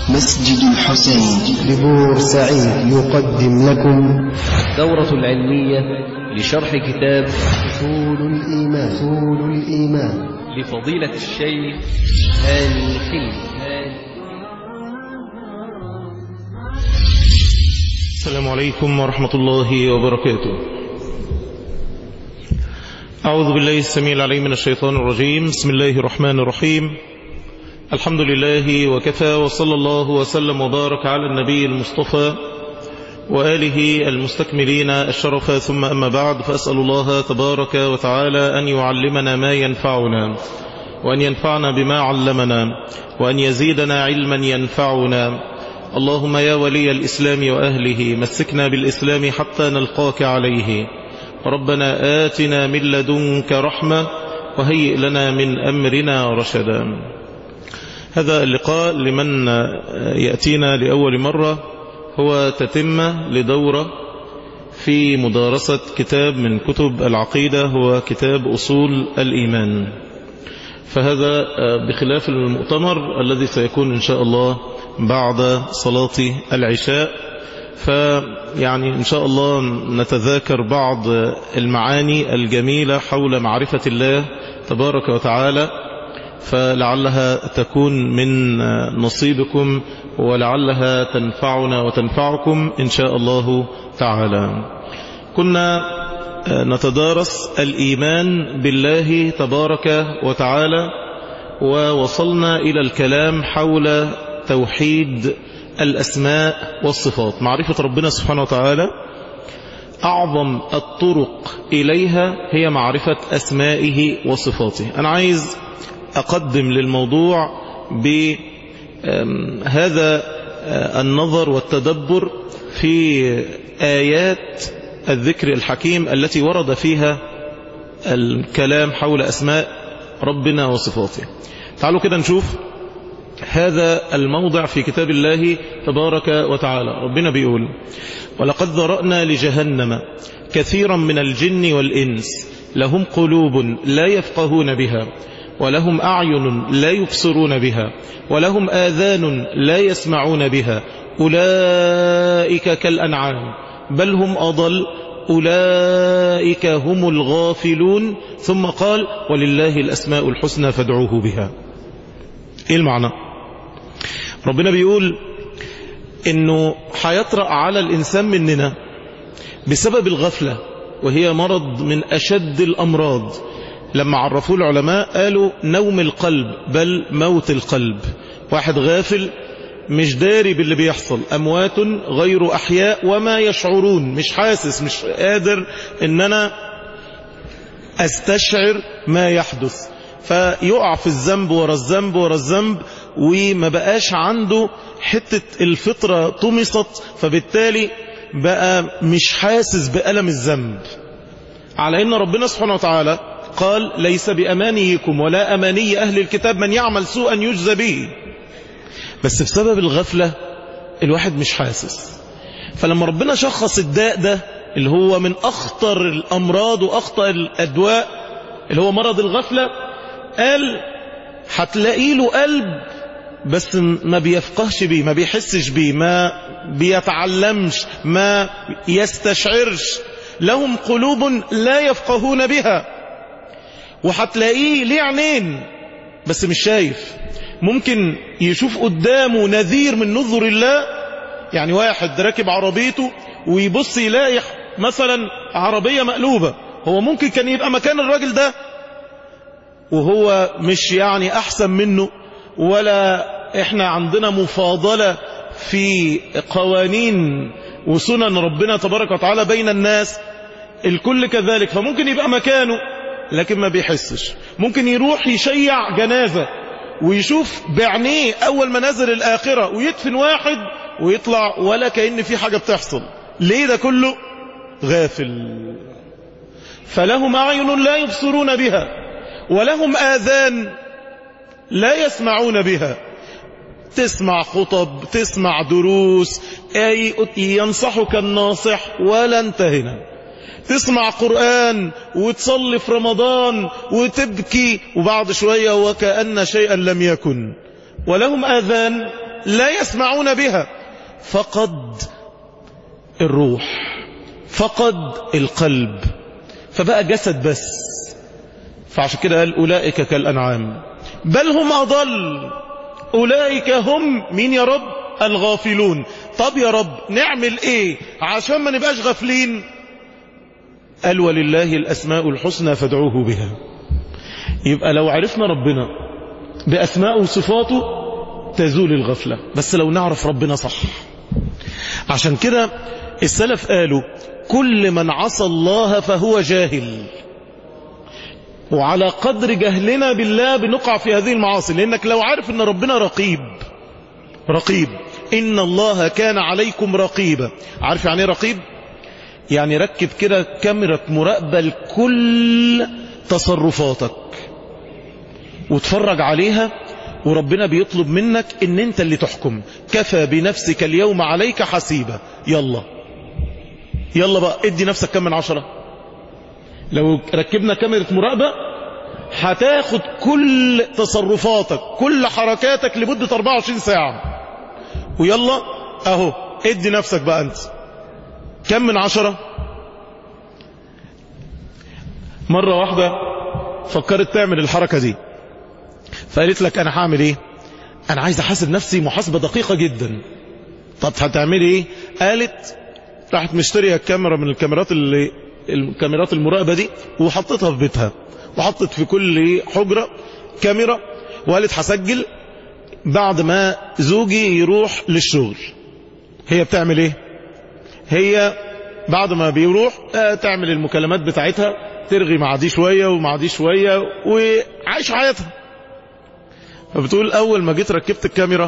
مسجد الحسين لبور سعيد يقدم لكم الدورة العلمية لشرح كتاب أصول الإيمان أصول الإيمان لفضيلة الشيخ هاني حلمي السلام عليكم ورحمة الله وبركاته أعوذ بالله السميع العليم من الشيطان الرجيم بسم الله الرحمن الرحيم الحمد لله وكفى وصلى الله وسلم وبارك على النبي المصطفى وآله المستكملين الشرف ثم أما بعد فأسأل الله تبارك وتعالى أن يعلمنا ما ينفعنا وأن ينفعنا بما علمنا وأن يزيدنا علما ينفعنا اللهم يا ولي الإسلام وأهله مسكنا بالإسلام حتى نلقاك عليه ربنا آتنا من لدنك رحمة وهيئ لنا من أمرنا رشدا هذا اللقاء لمن يأتينا لأول مرة هو تتمة لدورة في مدارسة كتاب من كتب العقيدة هو كتاب أصول الإيمان فهذا بخلاف المؤتمر الذي سيكون إن شاء الله بعد صلاة العشاء فيعني إن شاء الله نتذاكر بعض المعاني الجميلة حول معرفة الله تبارك وتعالى فلعلها تكون من نصيبكم ولعلها تنفعنا وتنفعكم إن شاء الله تعالى كنا نتدارس الإيمان بالله تبارك وتعالى ووصلنا إلى الكلام حول توحيد الأسماء والصفات معرفة ربنا سبحانه وتعالى أعظم الطرق إليها هي معرفة أسمائه وصفاته أنا عايز أقدم للموضوع بهذا النظر والتدبر في آيات الذكر الحكيم التي ورد فيها الكلام حول أسماء ربنا وصفاته تعالوا كده نشوف هذا الموضع في كتاب الله تبارك وتعالى ربنا بيقول ولقد ذرأنا لجهنم كثيرا من الجن والإنس لهم قلوب لا يفقهون بها ولهم أعين لا يبصرون بها ولهم آذان لا يسمعون بها أولئك كالأنعام بل هم أضل أولئك هم الغافلون ثم قال ولله الأسماء الحسنى فادعوه بها إيه المعنى ربنا بيقول إنه حيطرأ على الإنسان مننا بسبب الغفلة وهي مرض من أشد الأمراض لما عرفوه العلماء قالوا نوم القلب بل موت القلب واحد غافل مش داري باللي بيحصل أموات غير أحياء وما يشعرون مش حاسس مش قادر إن أنا أستشعر ما يحدث فيقع في الذنب ورا الذنب ورا الذنب وما بقاش عنده حتة الفطرة طمست فبالتالي بقى مش حاسس بألم الذنب على إن ربنا سبحانه وتعالى قال ليس بأمانيكم ولا أماني أهل الكتاب من يعمل سوءا يجزى به بس بسبب الغفلة الواحد مش حاسس فلما ربنا شخص الداء ده اللي هو من أخطر الأمراض وأخطر الأدواء اللي هو مرض الغفلة قال هتلاقي له قلب بس ما بيفقهش بيه ما بيحسش بيه ما بيتعلمش ما يستشعرش لهم قلوب لا يفقهون بها وهتلاقيه ليه عينين بس مش شايف ممكن يشوف قدامه نذير من نذر الله يعني واحد راكب عربيته ويبص يلاقي مثلا عربية مقلوبة هو ممكن كان يبقى مكان الراجل ده وهو مش يعني أحسن منه ولا احنا عندنا مفاضلة في قوانين وسنن ربنا تبارك وتعالى بين الناس الكل كذلك فممكن يبقى مكانه لكن ما بيحسش ممكن يروح يشيع جنازة ويشوف بعينيه أول منازل الآخرة ويدفن واحد ويطلع ولا كأن في حاجة بتحصل ليه ده كله غافل فلهم أعين لا يبصرون بها ولهم آذان لا يسمعون بها تسمع خطب تسمع دروس أي ينصحك الناصح ولا انتهنا تسمع قرآن وتصلي في رمضان وتبكي وبعد شوية وكأن شيئا لم يكن ولهم آذان لا يسمعون بها فقد الروح فقد القلب فبقى جسد بس فعشان كده قال أولئك كالأنعام بل هم أضل أولئك هم مين يا رب الغافلون طب يا رب نعمل ايه عشان ما نبقاش غافلين قال ولله الأسماء الحسنى فادعوه بها يبقى لو عرفنا ربنا بأسماء وصفاته تزول الغفلة بس لو نعرف ربنا صح عشان كده السلف قالوا كل من عصى الله فهو جاهل وعلى قدر جهلنا بالله بنقع في هذه المعاصي لأنك لو عارف أن ربنا رقيب رقيب إن الله كان عليكم رقيبا عارف يعني ايه رقيب يعني ركب كده كاميرا مراقبة لكل تصرفاتك وتفرج عليها وربنا بيطلب منك ان انت اللي تحكم كفى بنفسك اليوم عليك حسيبا يلا يلا بقى ادي نفسك كم من عشرة لو ركبنا كاميرا مراقبة هتاخد كل تصرفاتك كل حركاتك لمدة 24 ساعة ويلا اهو ادي نفسك بقى انت كم من عشرة مرة واحدة فكرت تعمل الحركة دي فقالت لك انا هعمل ايه انا عايز احاسب نفسي محاسبة دقيقة جدا طب هتعملي ايه قالت راحت مشتريه الكاميرا من الكاميرات اللي الكاميرات المراقبة دي وحطتها في بيتها وحطت في كل حجرة كاميرا وقالت هسجل بعد ما زوجي يروح للشغل هي بتعمل ايه هي بعد ما بيروح تعمل المكالمات بتاعتها ترغي مع دي شوية ومع دي شوية وعايش حياتها فبتقول اول ما جيت ركبت الكاميرا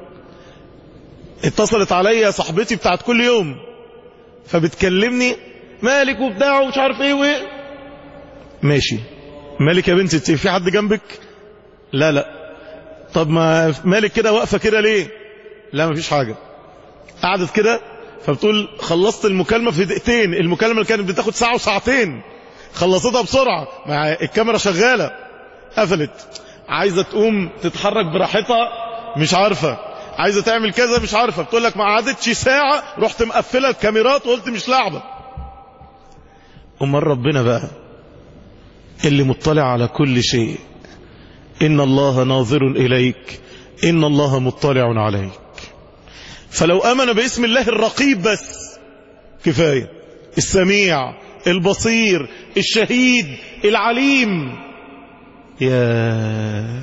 اتصلت عليا صاحبتي بتاعت كل يوم فبتكلمني مالك وبتاع ومش عارف ايه وايه ماشي مالك يا بنتي في حد جنبك لا لا طب ما مالك كده واقفه كده ليه لا مفيش حاجه قعدت كده فبتقول خلصت المكالمه في دقيقتين المكالمه اللي كانت بتاخد ساعه وساعتين خلصتها بسرعه مع الكاميرا شغاله قفلت عايزه تقوم تتحرك براحتها مش عارفه عايزه تعمل كذا مش عارفه بتقول لك ما قعدتش ساعه رحت مقفله الكاميرات وقلت مش لعبه امال ربنا بقى اللي مطلع على كل شيء إن الله ناظر إليك إن الله مطلع عليك فلو أمن باسم الله الرقيب بس كفاية السميع البصير الشهيد العليم يا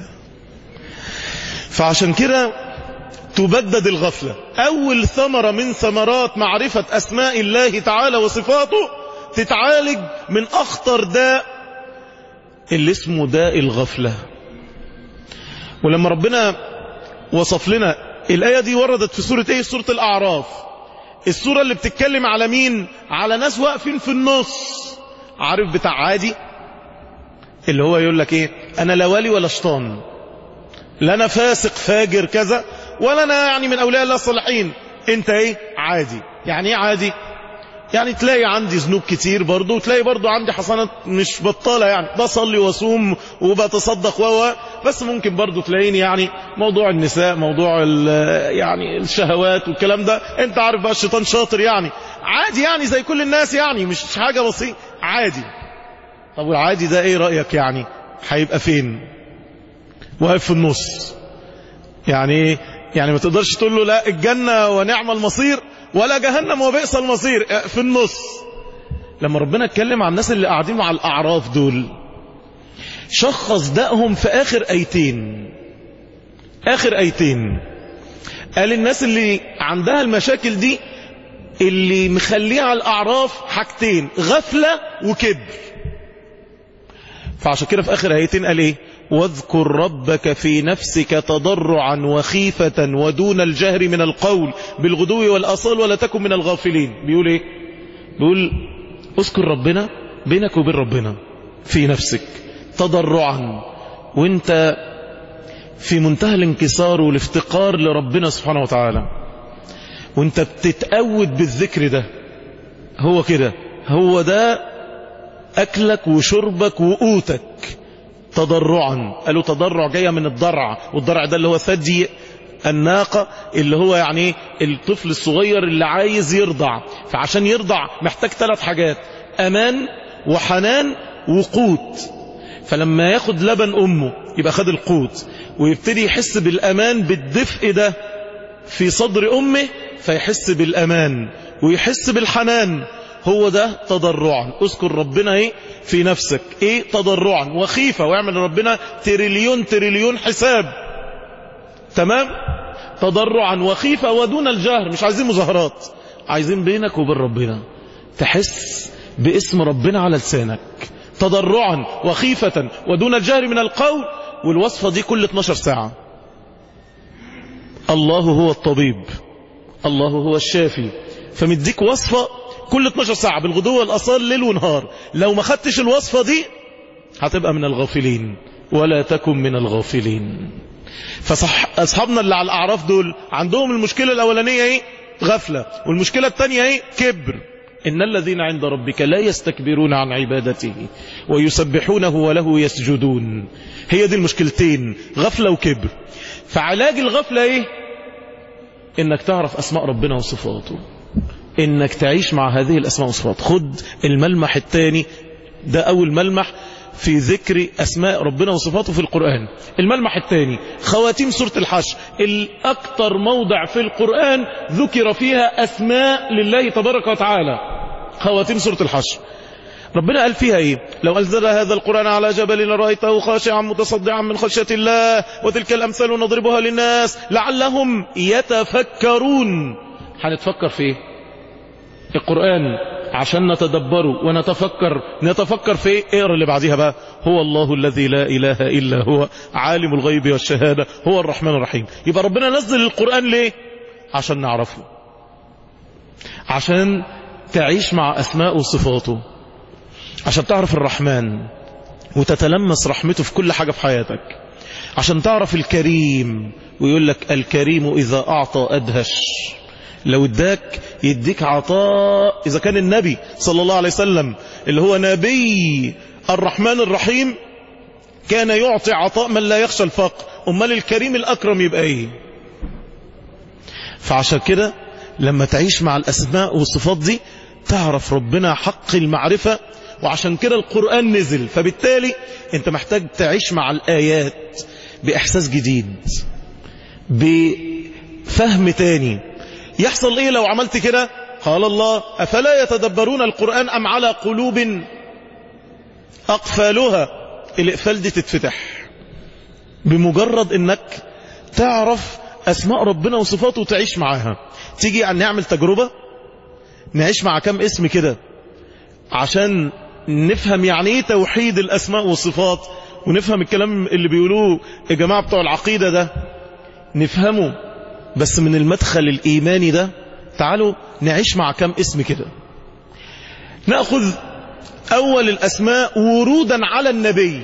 فعشان كده تبدد الغفلة أول ثمرة من ثمرات معرفة أسماء الله تعالى وصفاته تتعالج من أخطر داء اللي اسمه داء الغفلة ولما ربنا وصف لنا الآية دي وردت في سورة ايه سورة الأعراف السورة اللي بتتكلم على مين على ناس واقفين في النص عارف بتاع عادي اللي هو يقول لك ايه انا لا ولي ولا شيطان لا انا فاسق فاجر كذا ولا انا يعني من اولياء الله الصالحين انت ايه عادي يعني ايه عادي يعني تلاقي عندي ذنوب كتير برضه وتلاقي برضه عندي حسنات مش بطالة يعني بصلي واصوم وبتصدق و بس ممكن برضه تلاقيني يعني موضوع النساء موضوع يعني الشهوات والكلام ده انت عارف بقى الشيطان شاطر يعني عادي يعني زي كل الناس يعني مش حاجة بسيطة عادي طب والعادي ده ايه رأيك يعني هيبقى فين واقف في النص يعني يعني ما تقدرش تقول له لا الجنة ونعم المصير ولا جهنم وبئس المصير في النص لما ربنا اتكلم عن الناس اللي قاعدين مع الأعراف دول شخص دقهم في آخر أيتين آخر أيتين قال الناس اللي عندها المشاكل دي اللي مخليها على الأعراف حاجتين غفلة وكبر فعشان كده في آخر آيتين قال إيه واذكر ربك في نفسك تضرعا وخيفة ودون الجهر من القول بالغدو والأصال ولا تكن من الغافلين بيقول ايه بيقول اذكر ربنا بينك وبين ربنا في نفسك تضرعا وانت في منتهى الانكسار والافتقار لربنا سبحانه وتعالى وانت بتتأود بالذكر ده هو كده هو ده أكلك وشربك وقوتك تضرعا قالوا تضرع جاية من الضرع والضرع ده اللي هو ثدي الناقة اللي هو يعني الطفل الصغير اللي عايز يرضع فعشان يرضع محتاج ثلاث حاجات أمان وحنان وقوت فلما ياخد لبن أمه يبقى خد القوت ويبتدي يحس بالأمان بالدفء ده في صدر أمه فيحس بالأمان ويحس بالحنان هو ده تضرعا اذكر ربنا ايه في نفسك ايه تضرعا وخيفة واعمل ربنا تريليون تريليون حساب تمام تضرعا وخيفة ودون الجهر مش عايزين مظاهرات عايزين بينك وبين ربنا تحس باسم ربنا على لسانك تضرعا وخيفة ودون الجهر من القول والوصفة دي كل 12 ساعة الله هو الطبيب الله هو الشافي فمديك وصفة كل 12 ساعة بالغدوة والأصال ليل ونهار لو ما خدتش الوصفة دي هتبقى من الغافلين ولا تكن من الغافلين فصح أصحابنا اللي على الأعراف دول عندهم المشكلة الأولانية ايه غفلة والمشكلة الثانية ايه كبر إن الذين عند ربك لا يستكبرون عن عبادته ويسبحونه وله يسجدون هي دي المشكلتين غفلة وكبر فعلاج الغفلة ايه انك تعرف اسماء ربنا وصفاته انك تعيش مع هذه الاسماء والصفات خد الملمح الثاني ده اول ملمح في ذكر اسماء ربنا وصفاته في القرآن الملمح الثاني خواتيم سورة الحشر الاكثر موضع في القرآن ذكر فيها اسماء لله تبارك وتعالى خواتيم سورة الحشر ربنا قال فيها ايه لو أنزل هذا القرآن على جبل لرأيته خاشعا متصدعا من خشية الله وتلك الأمثال نضربها للناس لعلهم يتفكرون هنتفكر في ايه القرآن عشان نتدبره ونتفكر نتفكر في ايه اقرا اللي بعديها بقى هو الله الذي لا إله إلا هو عالم الغيب والشهادة هو الرحمن الرحيم يبقى ربنا نزل القرآن ليه عشان نعرفه عشان تعيش مع أسماء وصفاته عشان تعرف الرحمن وتتلمس رحمته في كل حاجة في حياتك عشان تعرف الكريم ويقول لك الكريم إذا أعطى أدهش لو اداك يديك عطاء إذا كان النبي صلى الله عليه وسلم اللي هو نبي الرحمن الرحيم كان يعطي عطاء من لا يخشى الفقر أمال الكريم الأكرم يبقى إيه فعشان كده لما تعيش مع الأسماء والصفات دي تعرف ربنا حق المعرفة وعشان كده القرآن نزل فبالتالي انت محتاج تعيش مع الآيات بإحساس جديد بفهم تاني يحصل ايه لو عملت كده قال الله أفلا يتدبرون القرآن أم على قلوب أقفالها الإقفال دي تتفتح بمجرد انك تعرف أسماء ربنا وصفاته وتعيش معاها تيجي أن نعمل تجربة نعيش مع كم اسم كده عشان نفهم يعني ايه توحيد الأسماء والصفات ونفهم الكلام اللي بيقولوه الجماعة بتوع العقيدة ده نفهمه بس من المدخل الإيماني ده تعالوا نعيش مع كم اسم كده نأخذ أول الأسماء ورودا على النبي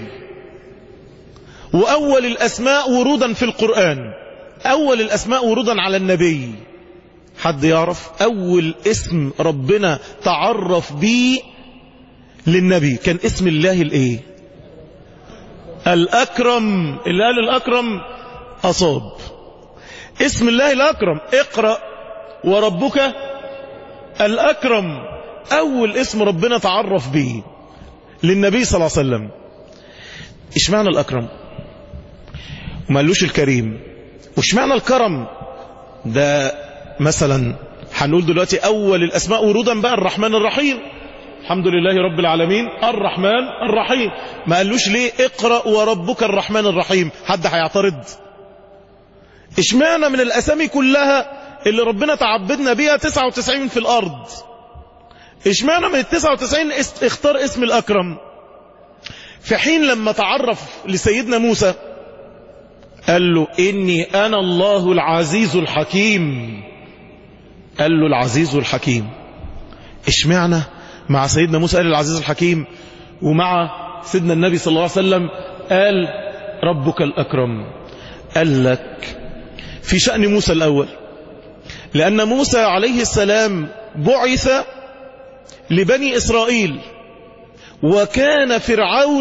وأول الأسماء ورودا في القرآن أول الأسماء ورودا على النبي حد يعرف أول اسم ربنا تعرف بيه للنبي كان اسم الله الايه الأكرم اللي قال الأكرم أصاب اسم الله الأكرم اقرأ وربك الأكرم أول اسم ربنا تعرف به للنبي صلى الله عليه وسلم اشمعنى الأكرم وما قالوش الكريم واشمعنى الكرم ده مثلا هنقول دلوقتي أول الأسماء ورودا بقى الرحمن الرحيم الحمد لله رب العالمين الرحمن الرحيم ما قالوش ليه اقرأ وربك الرحمن الرحيم حد هيعترض اشمعنى من الأسامي كلها اللي ربنا تعبدنا بيها 99 في الأرض اشمعنى من ال 99 اختار اسم الأكرم في حين لما تعرف لسيدنا موسى قال له إني أنا الله العزيز الحكيم قال له العزيز الحكيم اشمعنى مع سيدنا موسى قال العزيز الحكيم ومع سيدنا النبي صلى الله عليه وسلم قال ربك الأكرم قال لك في شأن موسى الأول لأن موسى عليه السلام بعث لبني إسرائيل وكان فرعون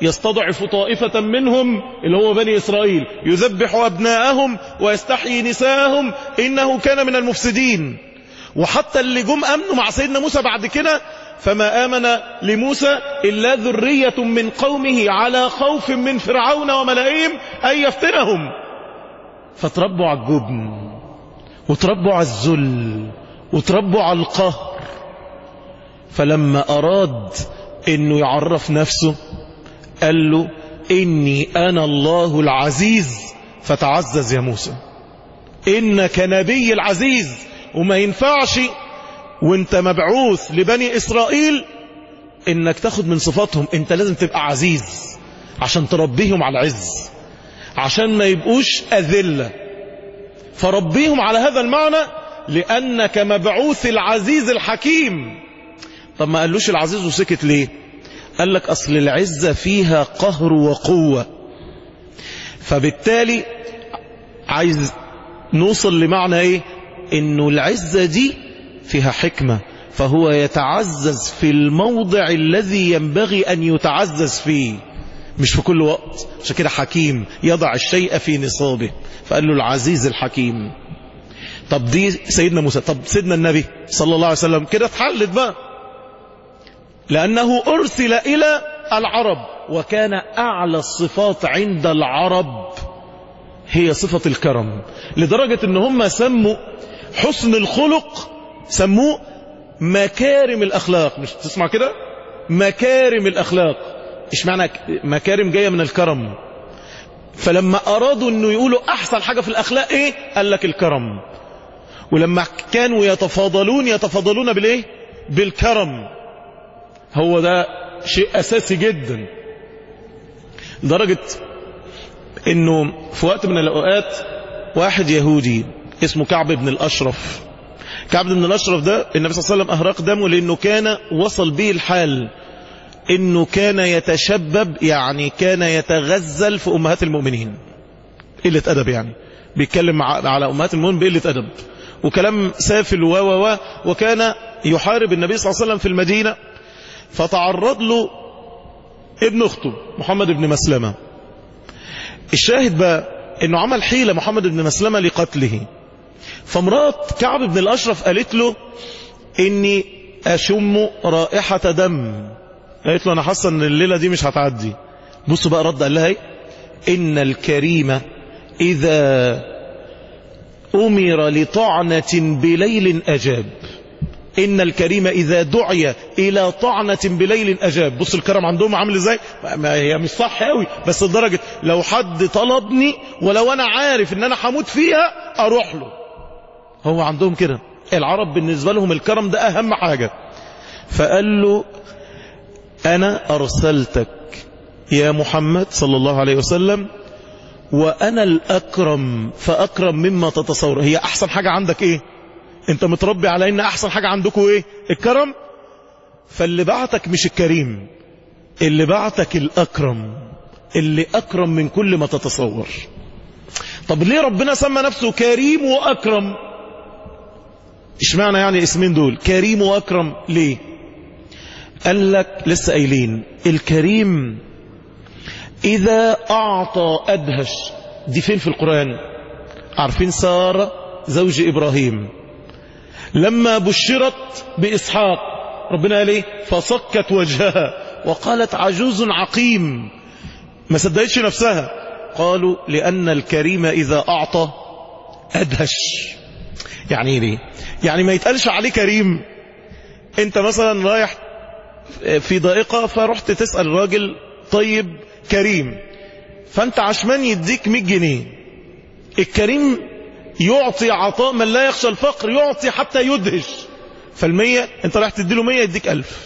يستضعف طائفة منهم اللي هو بني إسرائيل يذبح أبناءهم ويستحيي نساءهم إنه كان من المفسدين وحتى اللي جم أمنوا مع سيدنا موسى بعد كده فما آمن لموسى إلا ذرية من قومه على خوف من فرعون وملئهم أن يفتنهم فتربوا على الجبن وتربوا على الذل وتربوا على القهر فلما أراد أنه يعرف نفسه قال له إني أنا الله العزيز فتعزز يا موسى إنك نبي العزيز وما ينفعش وانت مبعوث لبني إسرائيل إنك تاخد من صفاتهم انت لازم تبقى عزيز عشان تربيهم على العز عشان ما يبقوش أذلة فربيهم على هذا المعنى لأنك مبعوث العزيز الحكيم طب ما قالوش العزيز وسكت ليه قال لك أصل العزة فيها قهر وقوة فبالتالي عايز نوصل لمعنى ايه انه العزة دي فيها حكمة فهو يتعزز في الموضع الذي ينبغي ان يتعزز فيه مش في كل وقت عشان كده حكيم يضع الشيء في نصابه فقال له العزيز الحكيم طب دي سيدنا موسى طب سيدنا النبي صلى الله عليه وسلم كده اتحلت بقى لأنه أرسل إلى العرب وكان أعلى الصفات عند العرب هي صفة الكرم لدرجة ان هم سموا حسن الخلق سموه مكارم الأخلاق مش تسمع كده مكارم الأخلاق ايش معنى مكارم جاية من الكرم فلما أرادوا انه يقولوا أحسن حاجة في الأخلاق ايه قال لك الكرم ولما كانوا يتفاضلون يتفاضلون بالايه بالكرم هو ده شيء أساسي جدا لدرجة انه في وقت من الأوقات واحد يهودي اسمه كعب بن الأشرف كعب بن الأشرف ده النبي صلى الله عليه وسلم أهرق دمه لأنه كان وصل به الحال انه كان يتشبب يعني كان يتغزل في أمهات المؤمنين قلة أدب يعني بيتكلم على أمهات المؤمنين بقلة أدب وكلام سافل و و وكان يحارب النبي صلى الله عليه وسلم في المدينة فتعرض له ابن اخته محمد بن مسلمة الشاهد بقى انه عمل حيلة محمد بن مسلمة لقتله فامرأة كعب بن الاشرف قالت له اني اشم رائحة دم قالت له انا حاسه ان الليلة دي مش هتعدي بصوا بقى رد قال لها ايه ان الكريم اذا امر لطعنة بليل اجاب إن الكريم إذا دعي إلى طعنة بليل أجاب بص الكرم عندهم عامل إزاي ما هي مش صح قوي بس لدرجة لو حد طلبني ولو أنا عارف إن أنا هموت فيها أروح له هو عندهم كده العرب بالنسبة لهم الكرم ده أهم حاجة فقال له أنا أرسلتك يا محمد صلى الله عليه وسلم وأنا الأكرم فأكرم مما تتصور هي أحسن حاجة عندك إيه انت متربي على ان احسن حاجة عندكم ايه الكرم فاللي بعتك مش الكريم اللي بعتك الاكرم اللي اكرم من كل ما تتصور طب ليه ربنا سمى نفسه كريم واكرم اشمعنى يعني اسمين دول كريم واكرم ليه قال لك لسه قايلين الكريم اذا اعطى ادهش دي فين في القرآن عارفين سارة زوج ابراهيم لما بشرت بإسحاق ربنا قال ايه فصكت وجهها وقالت عجوز عقيم ما صدقتش نفسها قالوا لأن الكريم إذا أعطى أدهش يعني ايه ليه يعني ما يتقالش عليه كريم انت مثلا رايح في ضائقة فرحت تسأل راجل طيب كريم فانت عشمان يديك 100 جنيه الكريم يعطي عطاء من لا يخشى الفقر يعطي حتى يدهش فالمية انت رايح تديله مية يديك ألف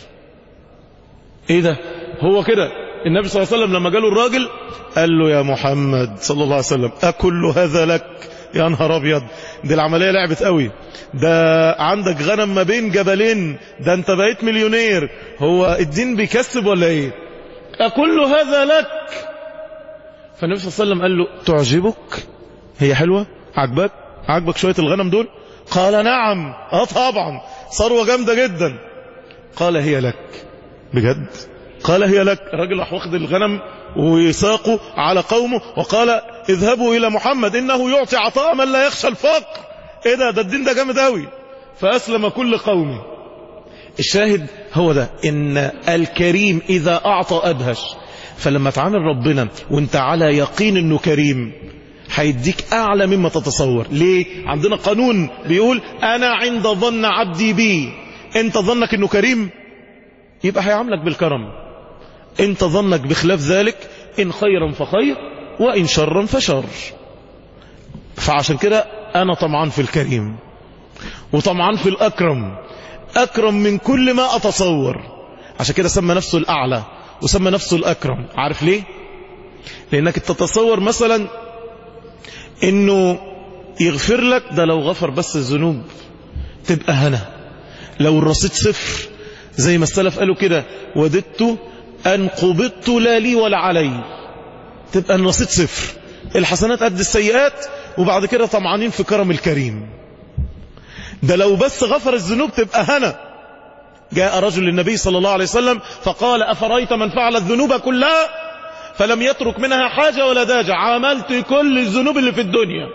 ايه ده هو كده النبي صلى الله عليه وسلم لما جاله الراجل قال له يا محمد صلى الله عليه وسلم أكل هذا لك يا نهار أبيض دي العملية لعبت قوي ده عندك غنم ما بين جبلين ده انت بقيت مليونير هو الدين بيكسب ولا ايه أكل هذا لك فالنبي صلى الله عليه وسلم قال له تعجبك هي حلوة عجبك عجبك شوية الغنم دول قال نعم اه طبعا ثروة جامدة جدا قال هي لك بجد قال هي لك الراجل راح واخد الغنم ويساقه على قومه وقال اذهبوا إلى محمد إنه يعطي عطاء من لا يخشى الفقر ايه ده ده الدين ده جامد قوي فأسلم كل قومه الشاهد هو ده إن الكريم إذا أعطى أدهش فلما تعامل ربنا وانت على يقين انه كريم هيديك اعلى مما تتصور ليه عندنا قانون بيقول انا عند ظن عبدي بي انت ظنك انه كريم يبقى هيعاملك بالكرم انت ظنك بخلاف ذلك ان خيرا فخير وان شرا فشر فعشان كده انا طمعان في الكريم وطمعان في الاكرم اكرم من كل ما اتصور عشان كده سمى نفسه الاعلى وسمى نفسه الأكرم عارف ليه لأنك تتصور مثلا أنه يغفر لك ده لو غفر بس الذنوب تبقى هنا لو الرصيد صفر زي ما السلف قالوا كده وددت أن قبضت لا لي ولا علي تبقى الرصيد صفر الحسنات قد السيئات وبعد كده طمعانين في كرم الكريم ده لو بس غفر الذنوب تبقى هنا جاء رجل للنبي صلى الله عليه وسلم فقال أفرأيت من فعل الذنوب كلها فلم يترك منها حاجة ولا داجة عملت كل الذنوب اللي في الدنيا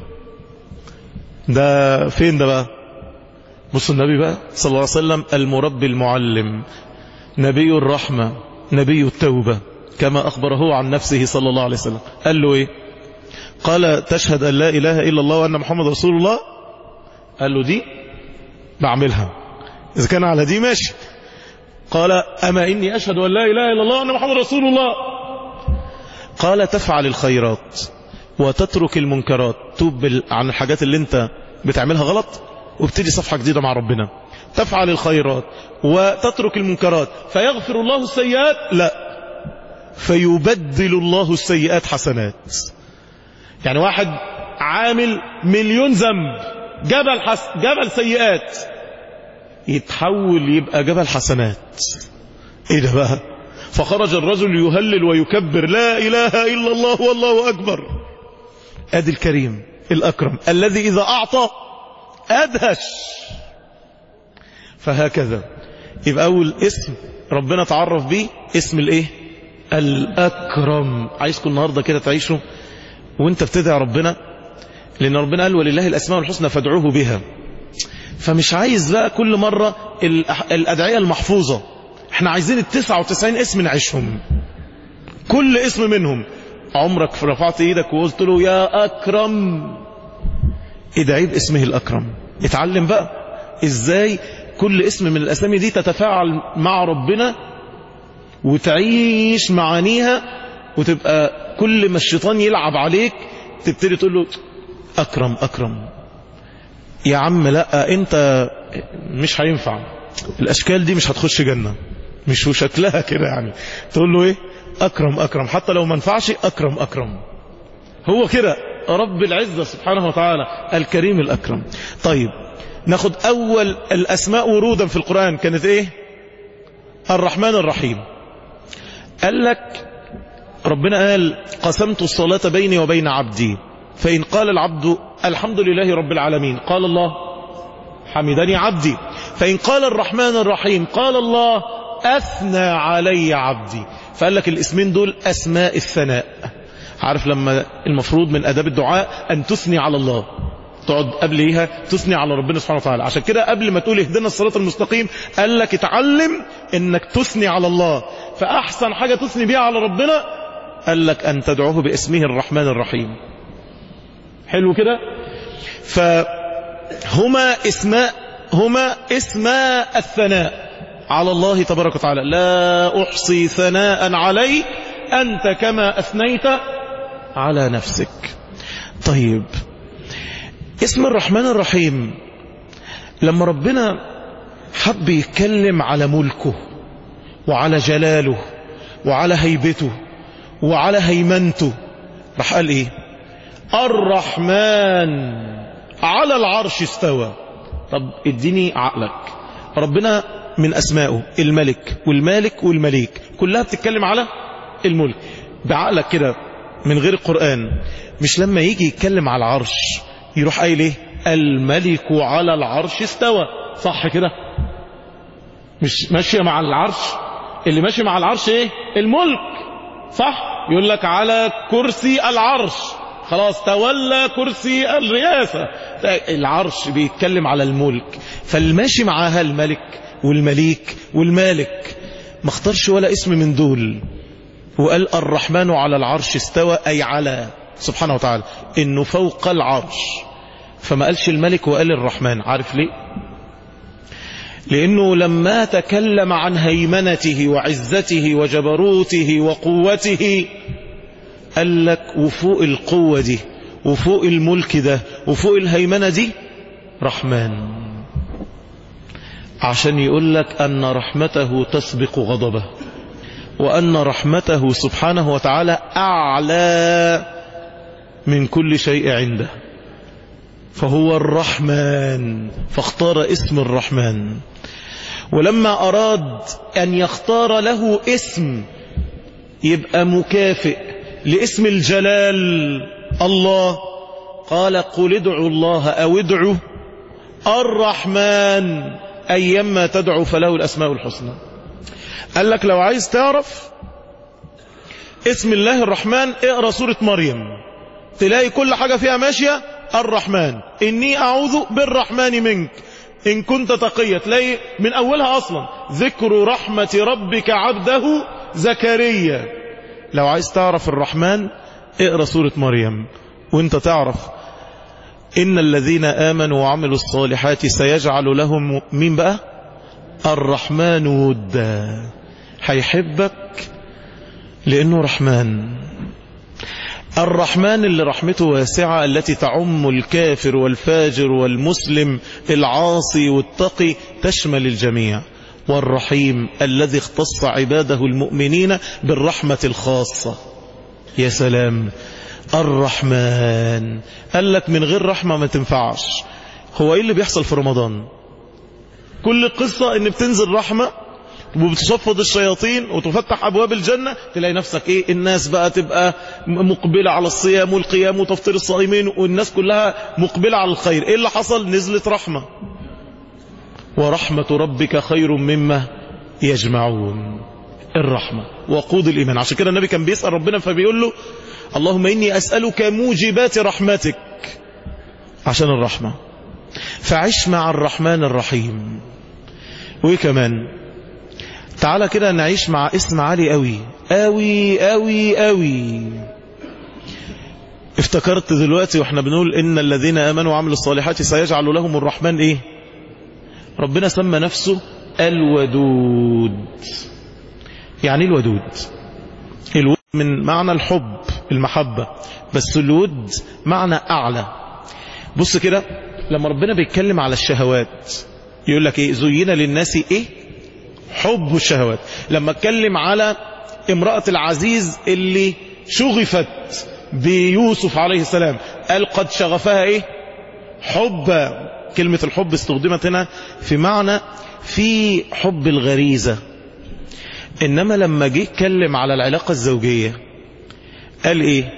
ده فين ده بقى بص النبي بقى صلى الله عليه وسلم المربي المعلم نبي الرحمة نبي التوبة كما أخبره عن نفسه صلى الله عليه وسلم قال له إيه قال تشهد أن لا إله إلا الله وأن محمد رسول الله قال له دي بعملها إذا كان على دي ماشي قال أما إني أشهد أن لا إله إلا الله وأن محمد رسول الله قال تفعل الخيرات وتترك المنكرات توب عن الحاجات اللي انت بتعملها غلط وابتدي صفحة جديدة مع ربنا تفعل الخيرات وتترك المنكرات فيغفر الله السيئات لا فيبدل الله السيئات حسنات يعني واحد عامل مليون ذنب جبل, حس جبل سيئات يتحول يبقى جبل حسنات ايه ده بقى فخرج الرجل يهلل ويكبر لا اله الا الله والله اكبر ادي الكريم الاكرم الذي اذا اعطى ادهش فهكذا يبقى اول اسم ربنا تعرف بيه اسم الايه الاكرم عايزكم النهارده كده تعيشوا وانت بتدعي ربنا لان ربنا قال ولله الاسماء الحسنى فادعوه بها فمش عايز بقى كل مرة الأدعية المحفوظة احنا عايزين التسعة وتسعين اسم نعيشهم كل اسم منهم عمرك رفعت ايدك وقلت له يا أكرم ادعي باسمه الأكرم اتعلم بقى ازاي كل اسم من الأسامي دي تتفاعل مع ربنا وتعيش معانيها وتبقى كل ما الشيطان يلعب عليك تبتدي تقول له أكرم أكرم يا عم لا انت مش هينفع الاشكال دي مش هتخش جنة مش وشكلها كده يعني تقول له ايه اكرم اكرم حتى لو ما نفعش اكرم اكرم هو كده رب العزة سبحانه وتعالى الكريم الاكرم طيب ناخد اول الاسماء ورودا في القرآن كانت ايه الرحمن الرحيم قال لك ربنا قال قسمت الصلاة بيني وبين عبدي فإن قال العبد الحمد لله رب العالمين قال الله حمدني عبدي فإن قال الرحمن الرحيم قال الله أثنى علي عبدي فقال لك الاسمين دول أسماء الثناء عارف لما المفروض من أداب الدعاء أن تثني على الله تقعد قبل ايها تثني على ربنا سبحانه وتعالى عشان كده قبل ما تقول اهدنا الصراط المستقيم قال لك اتعلم انك تثني على الله فاحسن حاجة تثني بيها على ربنا قال لك ان تدعوه باسمه الرحمن الرحيم حلو كده فهما اسماء هما اسماء الثناء على الله تبارك وتعالى لا أحصي ثناء علي أنت كما أثنيت على نفسك طيب اسم الرحمن الرحيم لما ربنا حب يتكلم على ملكه وعلى جلاله وعلى هيبته وعلى هيمنته راح قال ايه الرحمن على العرش استوى طب اديني عقلك ربنا من أسمائه الملك والمالك والمليك كلها بتتكلم على الملك بعقلك كده من غير القرآن مش لما يجي يتكلم على العرش يروح قايل ايه الملك على العرش استوى صح كده مش ماشية مع العرش اللي ماشي مع العرش ايه الملك صح يقول لك على كرسي العرش خلاص تولى كرسي الرئاسة العرش بيتكلم على الملك فالماشي معاها الملك والمليك والمالك ما اختارش ولا اسم من دول وقال الرحمن على العرش استوى أي على سبحانه وتعالى إنه فوق العرش فما قالش الملك وقال الرحمن عارف ليه لأنه لما تكلم عن هيمنته وعزته وجبروته وقوته قال لك وفوق القوة دي وفوق الملك ده وفوق الهيمنة دي رحمن عشان يقول لك أن رحمته تسبق غضبه وأن رحمته سبحانه وتعالى أعلى من كل شيء عنده فهو الرحمن فاختار اسم الرحمن ولما أراد أن يختار له اسم يبقى مكافئ لاسم الجلال الله قال قل ادعوا الله أو ادعوا الرحمن أيما تدعو فله الأسماء الحسنى قال لك لو عايز تعرف اسم الله الرحمن اقرأ سورة مريم تلاقي كل حاجة فيها ماشية الرحمن إني أعوذ بالرحمن منك إن كنت تقيا تلاقي من أولها أصلا ذكر رحمة ربك عبده زكريا لو عايز تعرف الرحمن اقرأ سورة مريم وانت تعرف إن الذين آمنوا وعملوا الصالحات سيجعل لهم مين بقى الرحمن ودا هيحبك لأنه رحمن الرحمن اللي رحمته واسعة التي تعم الكافر والفاجر والمسلم العاصي والتقي تشمل الجميع والرحيم الذي اختص عباده المؤمنين بالرحمة الخاصة يا سلام الرحمن قال لك من غير رحمة ما تنفعش هو ايه اللي بيحصل في رمضان كل قصة ان بتنزل رحمة وبتصفد الشياطين وتفتح أبواب الجنة تلاقي نفسك إيه الناس بقى تبقى مقبلة على الصيام والقيام وتفطير الصائمين والناس كلها مقبلة على الخير إيه اللي حصل نزلت رحمة ورحمة ربك خير مما يجمعون الرحمة وقود الإيمان عشان كده النبي كان بيسأل ربنا فبيقول له اللهم إني أسألك موجبات رحمتك عشان الرحمة فعش مع الرحمن الرحيم وإيه كمان تعالى كده نعيش مع اسم عالي قوي قوي قوي قوي افتكرت دلوقتي واحنا بنقول ان الذين امنوا وعملوا الصالحات سيجعل لهم الرحمن ايه ربنا سمى نفسه الودود يعني ايه الودود الود من معنى الحب المحبة بس الود معنى اعلى بص كده لما ربنا بيتكلم على الشهوات يقول لك ايه زين للناس ايه حب الشهوات لما اتكلم على امرأة العزيز اللي شغفت بيوسف عليه السلام قال قد شغفها ايه حب كلمة الحب استخدمت هنا في معنى في حب الغريزة انما لما جه اتكلم على العلاقة الزوجية قال ايه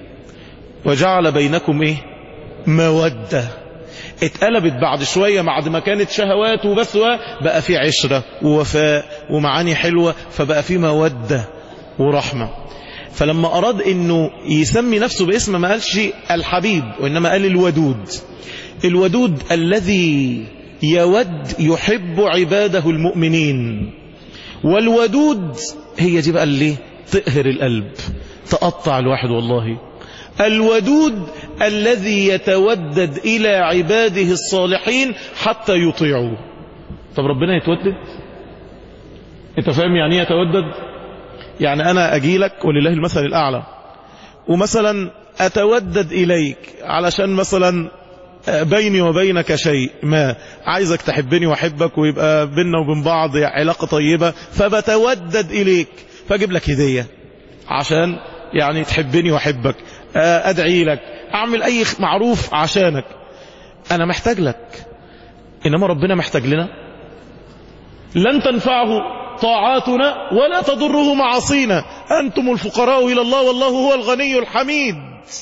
وجعل بينكم ايه مودة اتقلبت بعد شوية بعد ما كانت شهوات وبس بقى في عشرة ووفاء ومعاني حلوة فبقى في مودة ورحمة فلما أراد أنه يسمي نفسه باسم ما قالش الحبيب وإنما قال الودود الودود الذي يود يحب عباده المؤمنين والودود هي دي بقى اللي تقهر القلب تقطع الواحد والله الودود الذي يتودد إلى عباده الصالحين حتى يطيعوه طب ربنا يتودد انت فاهم يعني ايه يتودد يعني انا اجي لك ولله المثل الاعلى ومثلا اتودد اليك علشان مثلا بيني وبينك شيء ما عايزك تحبني واحبك ويبقى بيننا وبين بعض علاقة طيبة فبتودد اليك فاجيب لك هدية عشان يعني تحبني واحبك ادعي لك اعمل اي معروف عشانك انا محتاج لك انما ربنا محتاج لنا لن تنفعه طاعاتنا ولا تضره معاصينا انتم الفقراء الى الله والله هو الغني الحميد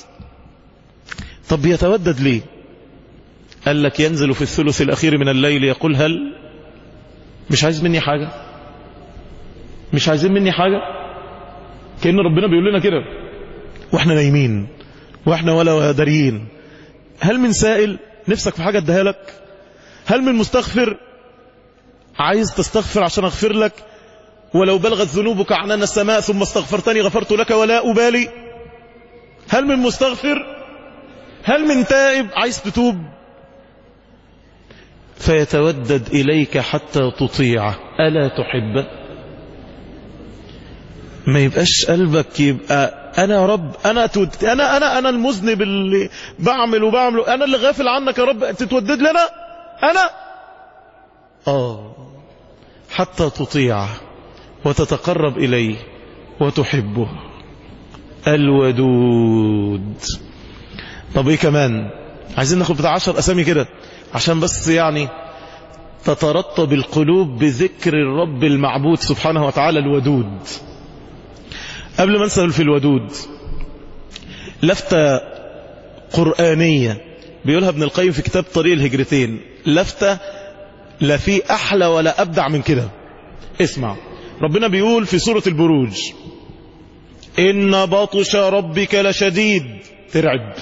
طب يتودد ليه قال لك ينزل في الثلث الاخير من الليل يقول هل مش عايز مني حاجة مش عايزين مني حاجة كأن ربنا بيقول لنا كده واحنا نايمين واحنا ولا داريين هل من سائل نفسك في حاجة اديها لك هل من مستغفر عايز تستغفر عشان اغفر لك ولو بلغت ذنوبك عنان السماء ثم استغفرتني غفرت لك ولا أبالي هل من مستغفر هل من تائب عايز تتوب فيتودد إليك حتى تطيعه ألا تحبه ما يبقاش قلبك يبقى أنا يا رب أنا تود... أنا أنا أنا المذنب اللي بعمل وبعمل أنا اللي غافل عنك يا رب تتودد لي أنا أنا آه حتى تطيعه وتتقرب إليه وتحبه الودود طب ايه كمان عايزين ناخد بتاع عشر اسامي كده عشان بس يعني تترطب القلوب بذكر الرب المعبود سبحانه وتعالى الودود قبل ما نسأل في الودود لفتة قرآنية بيقولها ابن القيم في كتاب طريق الهجرتين لفتة لا في أحلى ولا أبدع من كده اسمع ربنا بيقول في سورة البروج إن بطش ربك لشديد ترعب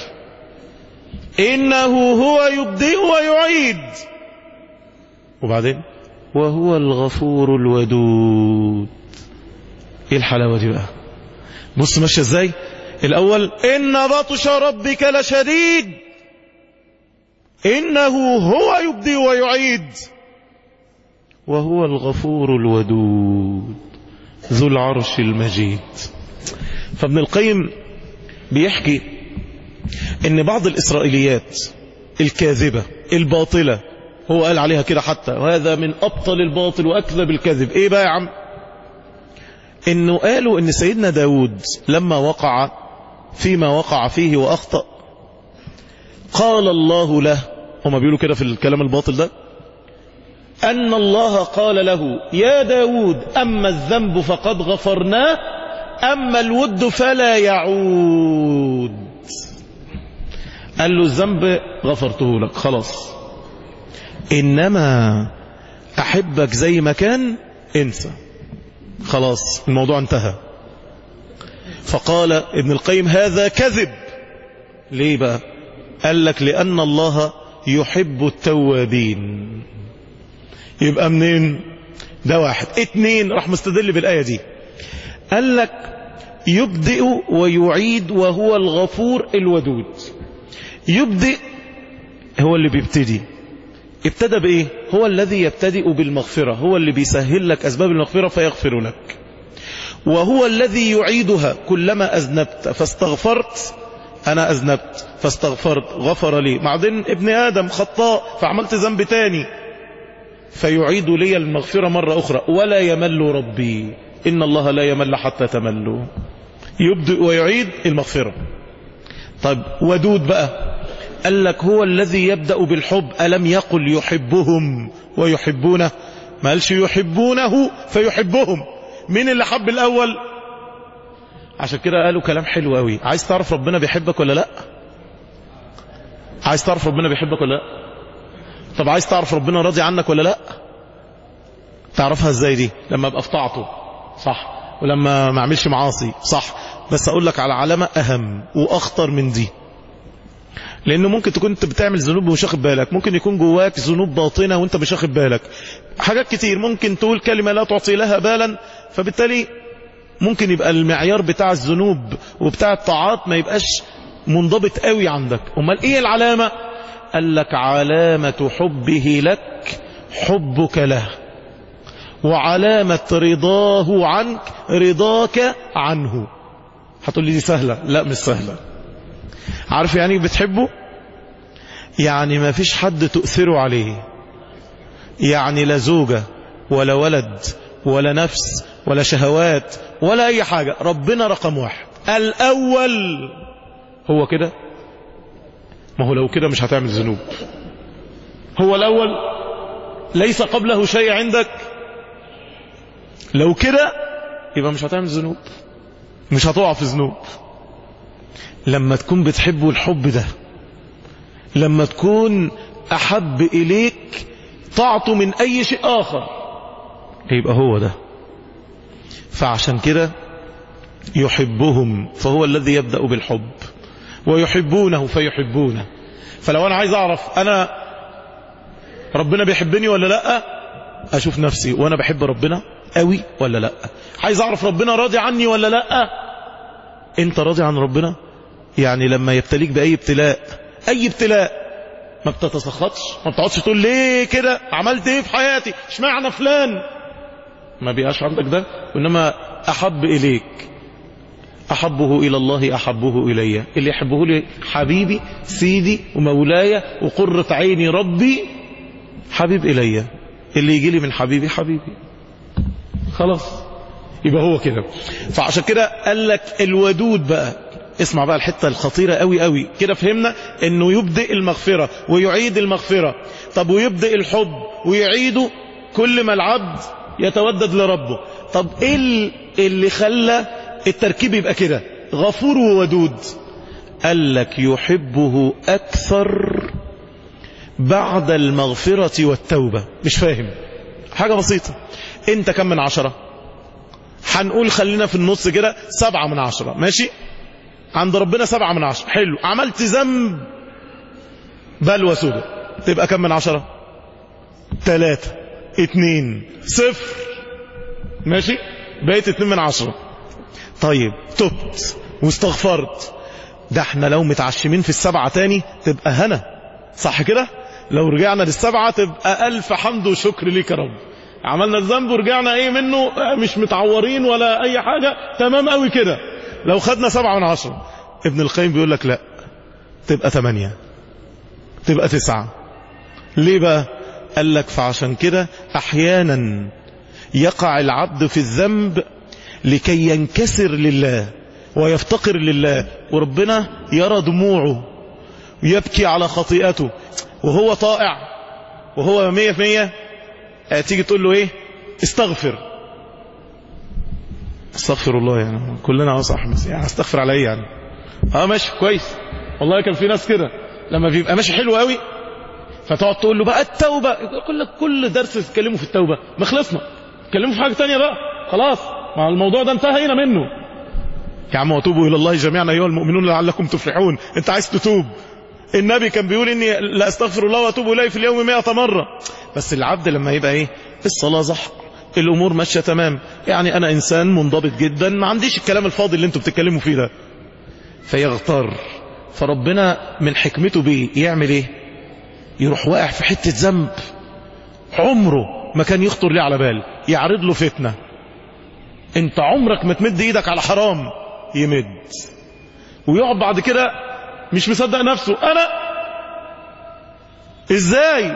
إنه هو يبدئ ويعيد وبعدين وهو الغفور الودود ايه الحلاوة دي بقى بص ماشية ازاي الاول ان بطش ربك لشديد انه هو يبدئ ويعيد وهو الغفور الودود ذو العرش المجيد فابن القيم بيحكي ان بعض الاسرائيليات الكاذبة الباطلة هو قال عليها كده حتى وهذا من ابطل الباطل واكذب الكذب ايه بقى يا عم انه قالوا ان سيدنا داود لما وقع فيما وقع فيه واخطأ قال الله له هما بيقولوا كده في الكلام الباطل ده أن الله قال له يا داود أما الذنب فقد غفرناه أما الود فلا يعود قال له الذنب غفرته لك خلاص إنما أحبك زي ما كان انسى خلاص الموضوع انتهى فقال ابن القيم هذا كذب ليه بقى قال لك لأن الله يحب التوابين يبقى منين ده واحد اتنين راح مستدل بالآية دي قال لك يبدئ ويعيد وهو الغفور الودود يبدئ هو اللي بيبتدي ابتدى بإيه هو الذي يبتدئ بالمغفرة هو اللي بيسهل لك أسباب المغفرة فيغفر لك وهو الذي يعيدها كلما أذنبت فاستغفرت أنا أذنبت فاستغفرت غفر لي بعدين ابن آدم خطاء فعملت ذنب تاني فيعيد لي المغفرة مرة أخرى ولا يمل ربي إن الله لا يمل حتى تملوا يبدأ ويعيد المغفرة طيب ودود بقى قال لك هو الذي يبدأ بالحب ألم يقل يحبهم ويحبونه ما قالش يحبونه فيحبهم مين اللي حب الأول عشان كده قالوا كلام حلو قوي عايز تعرف ربنا بيحبك ولا لا عايز تعرف ربنا بيحبك ولا لا طب عايز تعرف ربنا راضي عنك ولا لا تعرفها ازاي دي لما ابقى في طاعته صح ولما ما اعملش معاصي صح بس اقول لك على علامة اهم واخطر من دي لانه ممكن تكون انت بتعمل ذنوب ومش واخد بالك ممكن يكون جواك ذنوب باطنه وانت مش واخد بالك حاجات كتير ممكن تقول كلمه لا تعطي لها بالا فبالتالي ممكن يبقى المعيار بتاع الذنوب وبتاع الطاعات ما يبقاش منضبط قوي عندك امال ايه العلامه قال لك علامه حبه لك حبك له وعلامه رضاه عنك رضاك عنه هتقول لي دي سهله لا مش سهله عارف يعني بتحبه يعني ما فيش حد تؤثره عليه يعني لا زوجة ولا ولد ولا نفس ولا شهوات ولا أي حاجة ربنا رقم واحد الأول هو كده ما هو لو كده مش هتعمل ذنوب هو الأول ليس قبله شيء عندك لو كده يبقى مش هتعمل ذنوب مش هتقع في ذنوب لما تكون بتحبه الحب ده لما تكون أحب إليك طاعته من أي شيء آخر يبقى هو ده فعشان كده يحبهم فهو الذي يبدأ بالحب ويحبونه فيحبونه فلو أنا عايز أعرف أنا ربنا بيحبني ولا لا أشوف نفسي وأنا بحب ربنا قوي ولا لا عايز أعرف ربنا راضي عني ولا لا أنت راضي عن ربنا يعني لما يبتليك بأي ابتلاء أي ابتلاء ما بتتسخطش ما بتقعدش تقول ليه كده عملت ايه في حياتي اشمعنى فلان ما بيقاش عندك ده وإنما أحب إليك أحبه إلى الله أحبه إلي اللي يحبه لي حبيبي سيدي ومولاي وقرة عيني ربي حبيب إلي اللي يجي لي من حبيبي حبيبي خلاص يبقى هو كده فعشان كده قال لك الودود بقى اسمع بقى الحتة الخطيرة قوي قوي كده فهمنا انه يبدأ المغفرة ويعيد المغفرة طب ويبدأ الحب ويعيده كل ما العبد يتودد لربه طب ايه اللي خلى التركيب يبقى كده غفور وودود قال لك يحبه أكثر بعد المغفرة والتوبة مش فاهم حاجة بسيطة انت كم من عشرة هنقول خلينا في النص كده سبعة من عشرة ماشي عند ربنا سبعة من عشرة حلو عملت ذنب بلوى سودة تبقى كم من عشرة ثلاثة اتنين صفر ماشي بقيت اتنين من عشرة طيب تبت واستغفرت ده احنا لو متعشمين في السبعة تاني تبقى هنا صح كده لو رجعنا للسبعة تبقى ألف حمد وشكر ليك يا رب عملنا الذنب ورجعنا ايه منه مش متعورين ولا اي حاجة تمام قوي كده لو خدنا سبعة من عشرة ابن القيم بيقول لك لا تبقى ثمانية تبقى تسعة ليه بقى قال لك فعشان كده احيانا يقع العبد في الذنب لكي ينكسر لله ويفتقر لله وربنا يرى دموعه ويبكي على خطيئته وهو طائع وهو مية في مية تيجي تقول له ايه استغفر استغفر الله يعني كلنا اه صح بس يعني استغفر على ايه يعني اه ماشي كويس والله كان في ناس كده لما بيبقى ماشي حلو قوي فتقعد تقول له بقى التوبة يقول لك كل درس تتكلموا في التوبة ما خلصنا تكلموا في حاجة تانية بقى خلاص مع الموضوع ده انتهينا منه يا عم وتوبوا الى الله جميعا ايها المؤمنون لعلكم تفلحون انت عايز تتوب النبي كان بيقول اني لا استغفر الله واتوب اليه في اليوم 100 مرة بس العبد لما يبقى ايه الصلاة صح الامور ماشية تمام يعني انا انسان منضبط جدا ما عنديش الكلام الفاضي اللي انتوا بتتكلموا فيه ده فيغتر فربنا من حكمته بيه يعمل ايه يروح واقع في حتة ذنب عمره ما كان يخطر ليه على بال يعرض له فتنة انت عمرك ما تمد ايدك على حرام يمد ويقعد بعد كده مش مصدق نفسه انا ازاي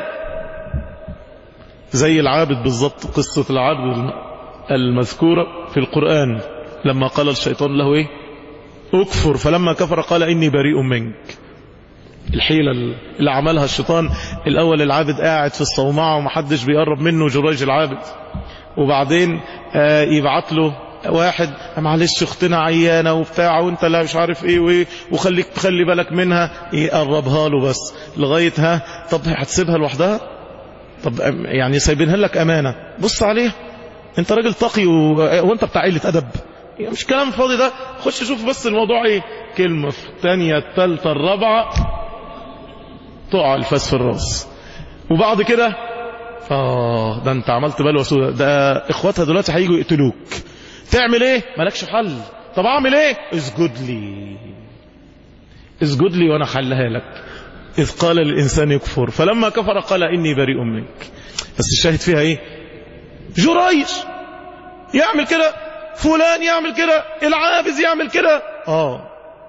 زي العابد بالظبط قصة العابد المذكورة في القرآن لما قال الشيطان له ايه اكفر فلما كفر قال اني بريء منك الحيلة اللي عملها الشيطان الاول العابد قاعد في الصومعة ومحدش بيقرب منه جريج العابد وبعدين آه يبعت له واحد معلش اختنا عيانه وبتاع وانت لا مش عارف ايه وايه وخليك تخلي بالك منها يقربها له بس لغايه ها طب هتسيبها لوحدها طب يعني سايبينها لك امانه بص عليها انت راجل تقي و... وانت بتاع قله ادب يعني مش كلام فاضي ده خش شوف بس الموضوع ايه كلمه في الثانيه الثالثه الرابعه تقع الفاس في الراس وبعد كده اه ده انت عملت بلوى سودة ده اخواتها دلوقتي هيجوا يقتلوك تعمل ايه مالكش حل طب اعمل ايه اسجد لي اسجد لي وانا حلها لك اذ قال الانسان يكفر فلما كفر قال اني بريء منك بس الشاهد فيها ايه جريج يعمل كده فلان يعمل كده العابز يعمل كده اه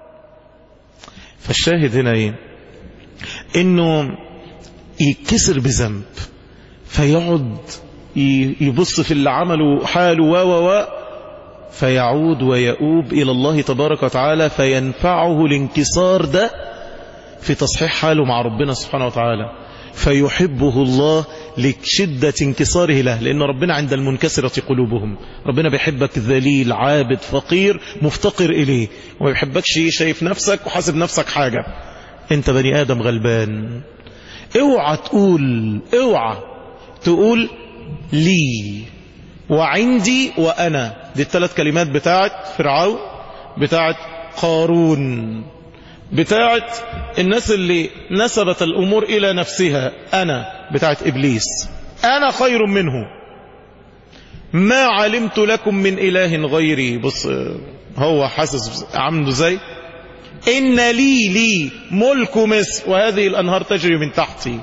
فالشاهد هنا ايه انه يتكسر بذنب فيقعد يبص في اللي عمله حاله و و و فيعود ويؤوب إلى الله تبارك وتعالى فينفعه الانكسار ده في تصحيح حاله مع ربنا سبحانه وتعالى فيحبه الله لشدة انكساره له لأن ربنا عند المنكسرة قلوبهم ربنا بيحبك ذليل عابد فقير مفتقر إليه وما بيحبكش شايف نفسك وحاسب نفسك حاجة انت بني آدم غلبان اوعى تقول اوعى تقول لي وعندي وأنا دي الثلاث كلمات بتاعت فرعون بتاعت قارون بتاعت الناس اللي نسبت الأمور إلى نفسها أنا بتاعت إبليس أنا خير منه ما علمت لكم من إله غيري بص هو حاسس عامله زي إن لي لي ملك مصر وهذه الأنهار تجري من تحتي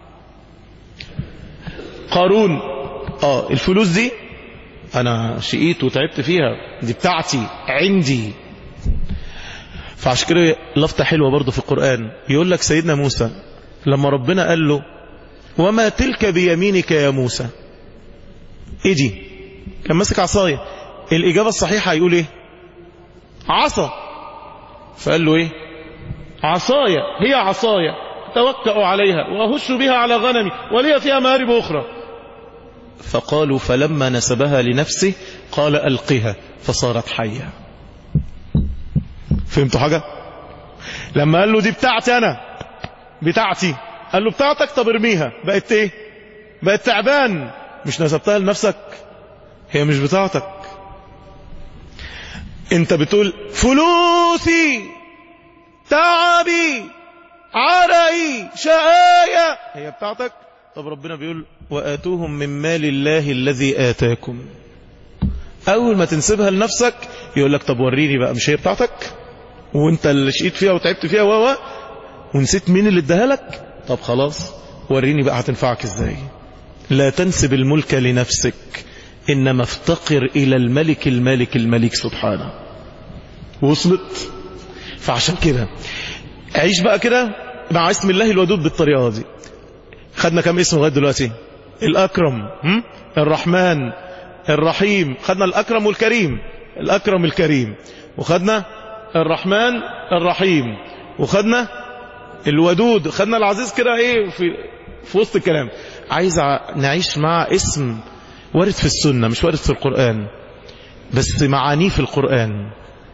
قارون اه الفلوس دي انا شقيت وتعبت فيها دي بتاعتي عندي فعشان كده لفتة حلوة برضه في القرآن يقول لك سيدنا موسى لما ربنا قال له وما تلك بيمينك يا موسى ايه دي كان ماسك عصاية الإجابة الصحيحة يقول ايه عصا فقال له ايه عصايا هي عصايا توكأ عليها وأهش بها على غنمي ولي فيها مآرب أخرى فقالوا فلما نسبها لنفسه قال ألقها فصارت حية فهمتوا حاجة لما قال له دي بتاعتي أنا بتاعتي قال له بتاعتك طب ارميها بقت ايه بقت تعبان مش نسبتها لنفسك هي مش بتاعتك انت بتقول فلوسي تعبي عرقي شقايا هي بتاعتك طب ربنا بيقول وآتوهم من مال الله الذي آتاكم أول ما تنسبها لنفسك يقول لك طب وريني بقى مش هي بتاعتك وانت اللي شقيت فيها وتعبت فيها و ونسيت مين اللي اداها لك طب خلاص وريني بقى هتنفعك ازاي لا تنسب الملك لنفسك إنما افتقر إلى الملك الملك الملك سبحانه وصلت فعشان كده عيش بقى كده مع اسم الله الودود بالطريقة دي خدنا كم اسم لغايه دلوقتي الأكرم هم؟ الرحمن الرحيم خدنا الأكرم والكريم الأكرم الكريم وخدنا الرحمن الرحيم وخدنا الودود خدنا العزيز كده ايه في في وسط الكلام عايز نعيش مع اسم وارد في السنة مش وارد في القرآن بس معانيه في القرآن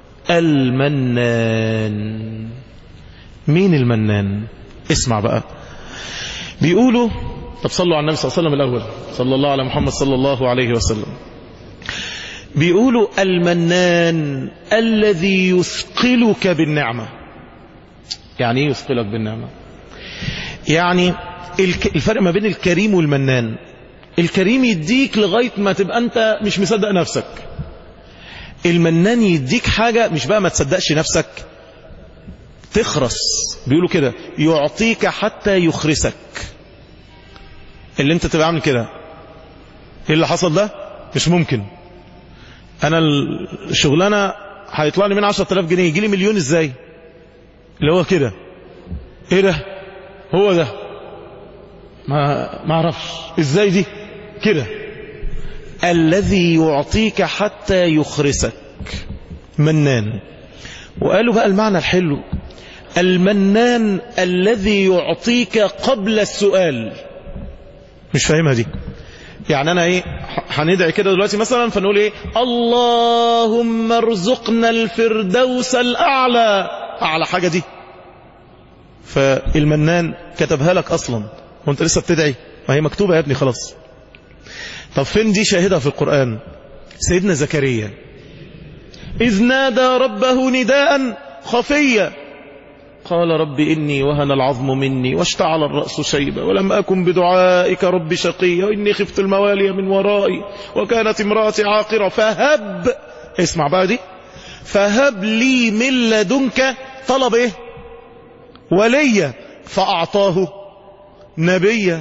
المنان مين المنان اسمع بقى بيقولوا طب صلوا على النبي صلى الله عليه وسلم الأول صلى الله على محمد صلى الله عليه وسلم بيقولوا المنان الذي يثقلك بالنعمة يعني ايه يثقلك بالنعمة يعني الفرق ما بين الكريم والمنان الكريم يديك لغاية ما تبقى انت مش مصدق نفسك المنان يديك حاجة مش بقى ما تصدقش نفسك تخرس بيقولوا كده يعطيك حتى يخرسك اللي انت تبقى عامل كده ايه اللي حصل ده مش ممكن انا الشغلانه هيطلع لي من 10000 جنيه يجي لي مليون ازاي اللي هو كده ايه ده هو ده ما ما اعرفش ازاي دي كده الذي يعطيك حتى يخرسك منان وقالوا بقى المعنى الحلو المنان الذي يعطيك قبل السؤال مش فاهمها دي يعني انا ايه هندعي كده دلوقتي مثلا فنقول ايه اللهم ارزقنا الفردوس الاعلى اعلى حاجه دي فالمنان كتبها لك اصلا وانت لسه بتدعي ما هي مكتوبه يا ابني خلاص طب فين دي شاهدها في القران سيدنا زكريا اذ نادى ربه نداء خفيا قال رب إني وهن العظم مني واشتعل الرأس شيبا ولم أكن بدعائك رب شقيا وإني خفت الموالي من ورائي وكانت امرأتي عاقرة فهب اسمع بقى دي فهب لي من لدنك طلب ايه وليا فأعطاه نبيا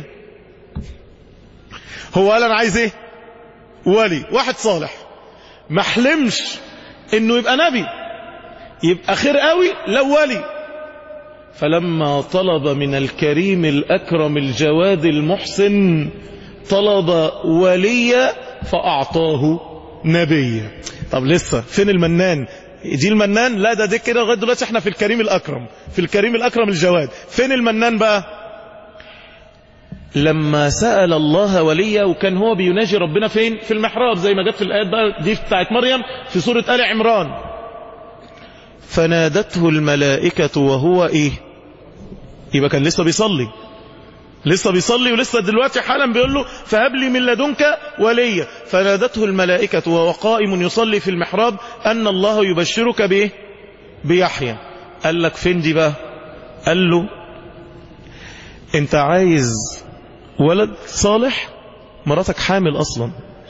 هو قال أنا عايز ايه ولي واحد صالح ما حلمش انه يبقى نبي يبقى خير قوي لو ولي فلما طلب من الكريم الأكرم الجواد المحسن طلب وليا فأعطاه نبيا طب لسه فين المنان دي المنان لا ده دي كده لغايه دلوقتي احنا في الكريم الأكرم في الكريم الأكرم الجواد فين المنان بقى لما سأل الله وليا وكان هو بيناجي ربنا فين في المحراب زي ما جت في الآيات بقى دي بتاعت مريم في سورة آل عمران فنادته الملائكة وهو ايه يبقى كان لسه بيصلي لسه بيصلي ولسه دلوقتي حالا بيقول له فهب لي من لدنك وليا فنادته الملائكة وهو قائم يصلي في المحراب أن الله يبشرك بإيه بيحيى قال لك فين دي بقى قال له انت عايز ولد صالح مراتك حامل اصلا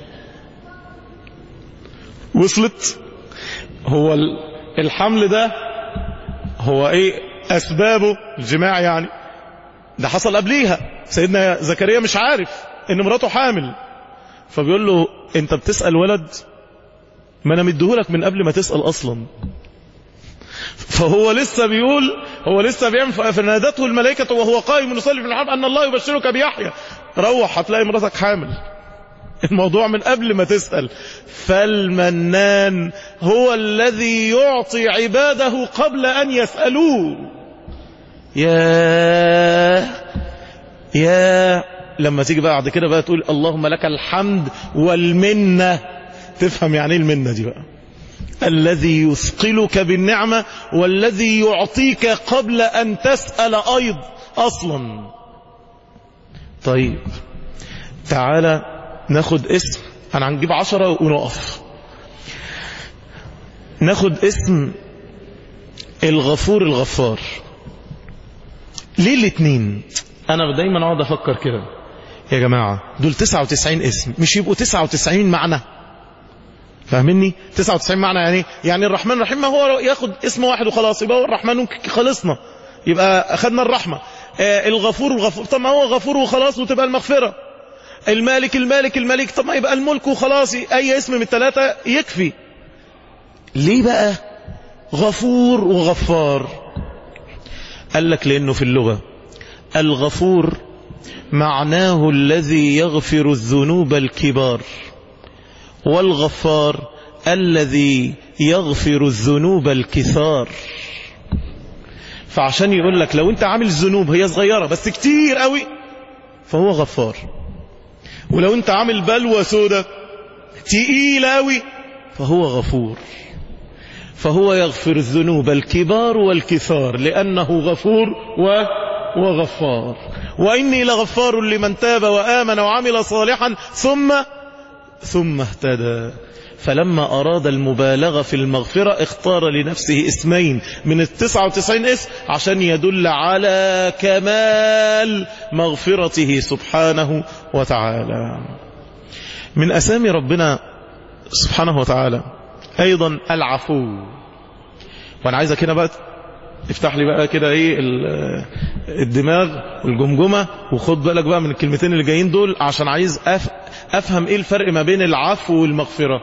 وصلت هو ال- الحمل ده هو ايه اسبابه الجماع يعني ده حصل قبليها سيدنا زكريا مش عارف ان مراته حامل فبيقول له انت بتسأل ولد ما انا مديهولك من قبل ما تسأل اصلا فهو لسه بيقول هو لسه بيعمل فنادته الملائكة وهو قائم يصلي في الحرب أن الله يبشرك بيحيى روح هتلاقي مراتك حامل الموضوع من قبل ما تسأل فالمنان هو الذي يعطي عباده قبل أن يسألوه يا يا لما تيجي بقى بعد كده بقى تقول اللهم لك الحمد والمنة تفهم يعني ايه المنة دي بقى الذي يثقلك بالنعمة والذي يعطيك قبل أن تسأل أيض أصلا طيب تعالى ناخد اسم أنا هنجيب عشرة ونقف ناخد اسم الغفور الغفار ليه الاتنين أنا دايما أقعد أفكر كده يا جماعة دول 99 اسم مش يبقوا 99 معنى فاهمني 99 معنى يعني يعني الرحمن الرحيم ما هو ياخد اسم واحد وخلاص يبقى هو الرحمن خلصنا يبقى اخذنا الرحمة آه الغفور الغفور طب ما هو غفور وخلاص وتبقى المغفرة المالك المالك الملك طب ما يبقى الملك وخلاص اي اسم من الثلاثة يكفي ليه بقى غفور وغفار قال لك لانه في اللغة الغفور معناه الذي يغفر الذنوب الكبار والغفار الذي يغفر الذنوب الكثار فعشان يقول لك لو انت عامل ذنوب هي صغيرة بس كتير قوي فهو غفار ولو انت عامل بلوى سودة تقيل قوي فهو غفور فهو يغفر الذنوب الكبار والكثار لأنه غفور و وغفار وإني لغفار لمن تاب وآمن وعمل صالحا ثم ثم اهتدى فلما أراد المبالغة في المغفرة اختار لنفسه اسمين من التسعة وتسعين اسم عشان يدل على كمال مغفرته سبحانه وتعالى من أسامي ربنا سبحانه وتعالى أيضا العفو وأنا عايزك هنا بقى افتح لي بقى كده ايه الدماغ والجمجمة وخد بالك بقى من الكلمتين اللي جايين دول عشان عايز أف افهم ايه الفرق ما بين العفو والمغفرة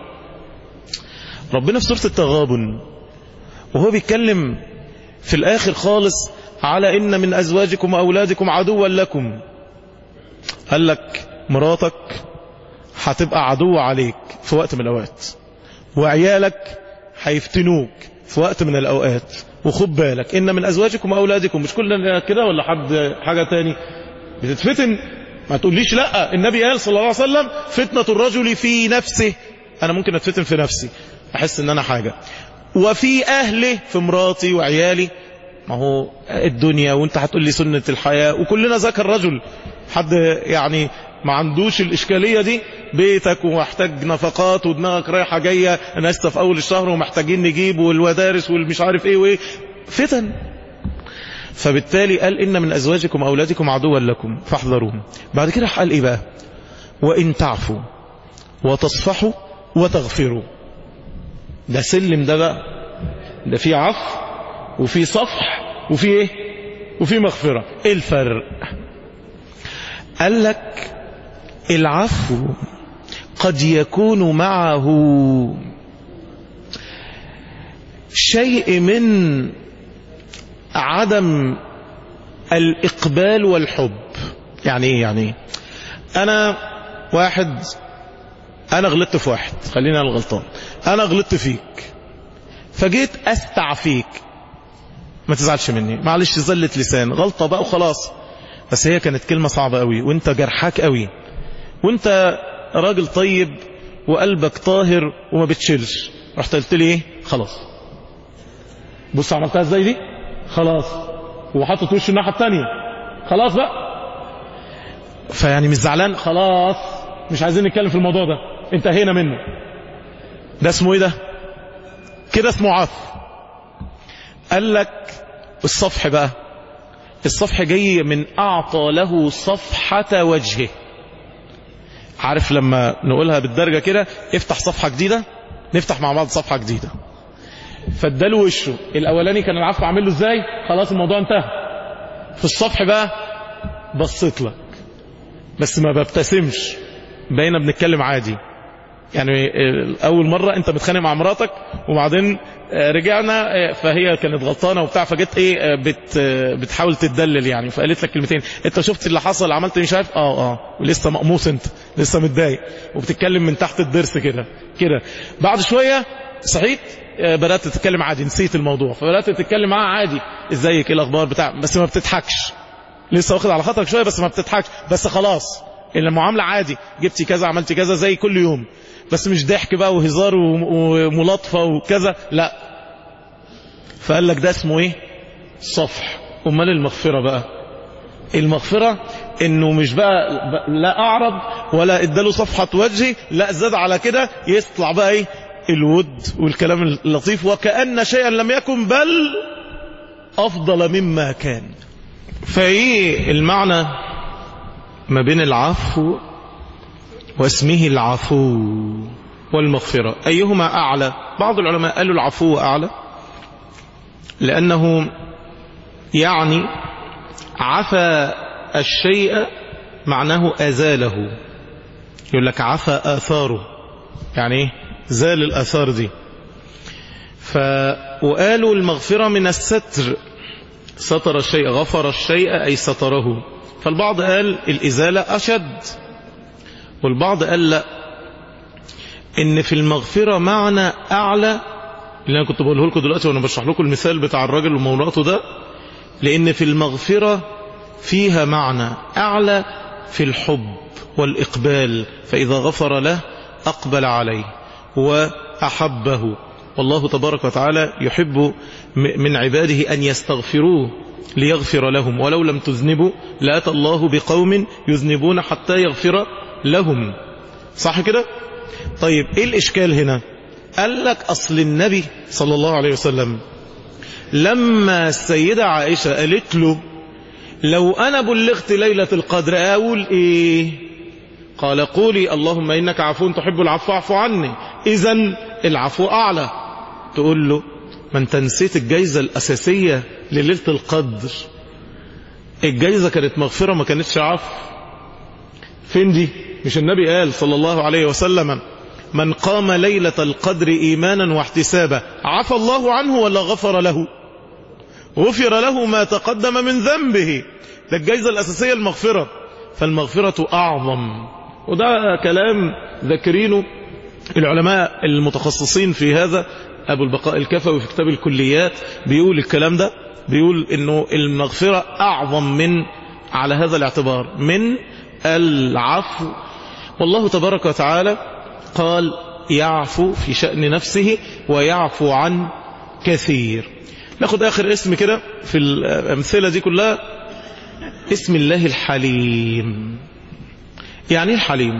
ربنا في سورة التغابن وهو بيتكلم في الاخر خالص على ان من ازواجكم واولادكم عدوا لكم قال لك مراتك هتبقى عدو عليك في وقت من الاوقات وعيالك هيفتنوك في وقت من الاوقات وخد بالك ان من ازواجكم واولادكم مش كلنا كده ولا حد حاجة تاني بتتفتن ما تقوليش لا النبي قال صلى الله عليه وسلم فتنة الرجل في نفسه انا ممكن اتفتن في نفسي احس ان انا حاجة وفي اهله في مراتي وعيالي ما هو الدنيا وانت هتقول لي سنة الحياة وكلنا ذاك الرجل حد يعني ما عندوش الإشكالية دي بيتك ومحتاج نفقات ودماغك رايحة جاية أنا لسه في أول الشهر ومحتاجين نجيب والمدارس والمش عارف إيه وإيه فتن فبالتالي قال إن من أزواجكم وأولادكم عدوا لكم فاحذروهم بعد كده قال إيه بقى وإن تعفوا وتصفحوا وتغفروا ده سلم ده بقى ده في عفو وفي صفح وفي إيه وفي مغفرة إيه الفرق قال لك العفو قد يكون معه شيء من عدم الإقبال والحب يعني ايه يعني ايه انا واحد انا غلطت في واحد خلينا انا الغلطان انا غلطت فيك فجيت استعفيك ما تزعلش مني معلش زلة لسان غلطة بقى وخلاص بس هي كانت كلمة صعبة قوي وانت جرحاك قوي وانت راجل طيب وقلبك طاهر وما بتشيلش رحت قلت لي ايه خلاص بص عملتها ازاي دي خلاص وحطت وش الناحية التانية خلاص بقى فيعني مش زعلان خلاص مش عايزين نتكلم في الموضوع ده انتهينا منه ده اسمه ايه ده كده اسمه عفو قال لك الصفح بقى الصفح جاي من اعطى له صفحة وجهه عارف لما نقولها بالدرجة كده افتح صفحة جديدة نفتح مع بعض صفحة جديدة فاداله وشه الاولاني كان العفو عامل له ازاي خلاص الموضوع انتهى في الصفح بقى بصيت لك بس ما ببتسمش بقينا بنتكلم عادي يعني اول مرة انت بتخانق مع مراتك وبعدين رجعنا فهي كانت غلطانة وبتاع فجت ايه بت بتحاول تدلل يعني فقالت لك كلمتين انت شفت اللي حصل عملت مش عارف اه اه ولسه مقموص انت لسه متضايق وبتتكلم من تحت الضرس كده كده بعد شوية صحيت بدأت تتكلم عادي نسيت الموضوع فبدأت تتكلم معاه عادي ازيك ايه الاخبار بتاع بس ما بتضحكش لسه واخد على خاطرك شوية بس ما بتضحكش بس خلاص المعاملة عادي جبتي كذا عملتي كذا زي كل يوم بس مش ضحك بقى وهزار وملاطفة وكذا لا فقال لك ده اسمه ايه صفح امال المغفرة بقى المغفرة انه مش بقى لا اعرض ولا اداله صفحة وجهي لا زاد على كده يطلع بقى ايه الود والكلام اللطيف وكأن شيئا لم يكن بل افضل مما كان فايه المعنى ما بين العفو واسمه العفو والمغفرة أيهما أعلى بعض العلماء قالوا العفو أعلى لأنه يعني عفى الشيء معناه أزاله يقول لك عفى آثاره يعني ايه زال الآثار دي ف... وقالوا المغفرة من الستر ستر الشيء غفر الشيء أي ستره فالبعض قال الإزالة أشد والبعض قال لا ان في المغفرة معنى اعلى اللي انا كنت بقوله لكم دلوقتي وانا بشرح لكم المثال بتاع الراجل ومراته ده لان في المغفرة فيها معنى اعلى في الحب والاقبال فاذا غفر له اقبل عليه واحبه والله تبارك وتعالى يحب من عباده ان يستغفروه ليغفر لهم ولو لم تذنبوا لاتى الله بقوم يذنبون حتى يغفر لهم صح كده طيب ايه الاشكال هنا قال لك اصل النبي صلى الله عليه وسلم لما السيدة عائشة قالت له لو انا بلغت ليلة القدر اقول ايه قال قولي اللهم انك عفو تحب العفو فاعف عني اذا العفو اعلى تقول له ما انت نسيت الجايزة الاساسية لليلة القدر الجايزة كانت مغفرة ما كانتش عفو فين دي مش النبي قال صلى الله عليه وسلم من قام ليلة القدر إيمانا واحتسابا عفى الله عنه ولا غفر له غفر له ما تقدم من ذنبه ده الجايزة الأساسية المغفرة فالمغفرة أعظم وده كلام ذكرينه العلماء المتخصصين في هذا أبو البقاء الكفوي في كتاب الكليات بيقول الكلام ده بيقول انه المغفرة أعظم من على هذا الاعتبار من العفو والله تبارك وتعالى قال يعفو في شأن نفسه ويعفو عن كثير ناخد آخر اسم كده في الأمثلة دي كلها اسم الله الحليم يعني الحليم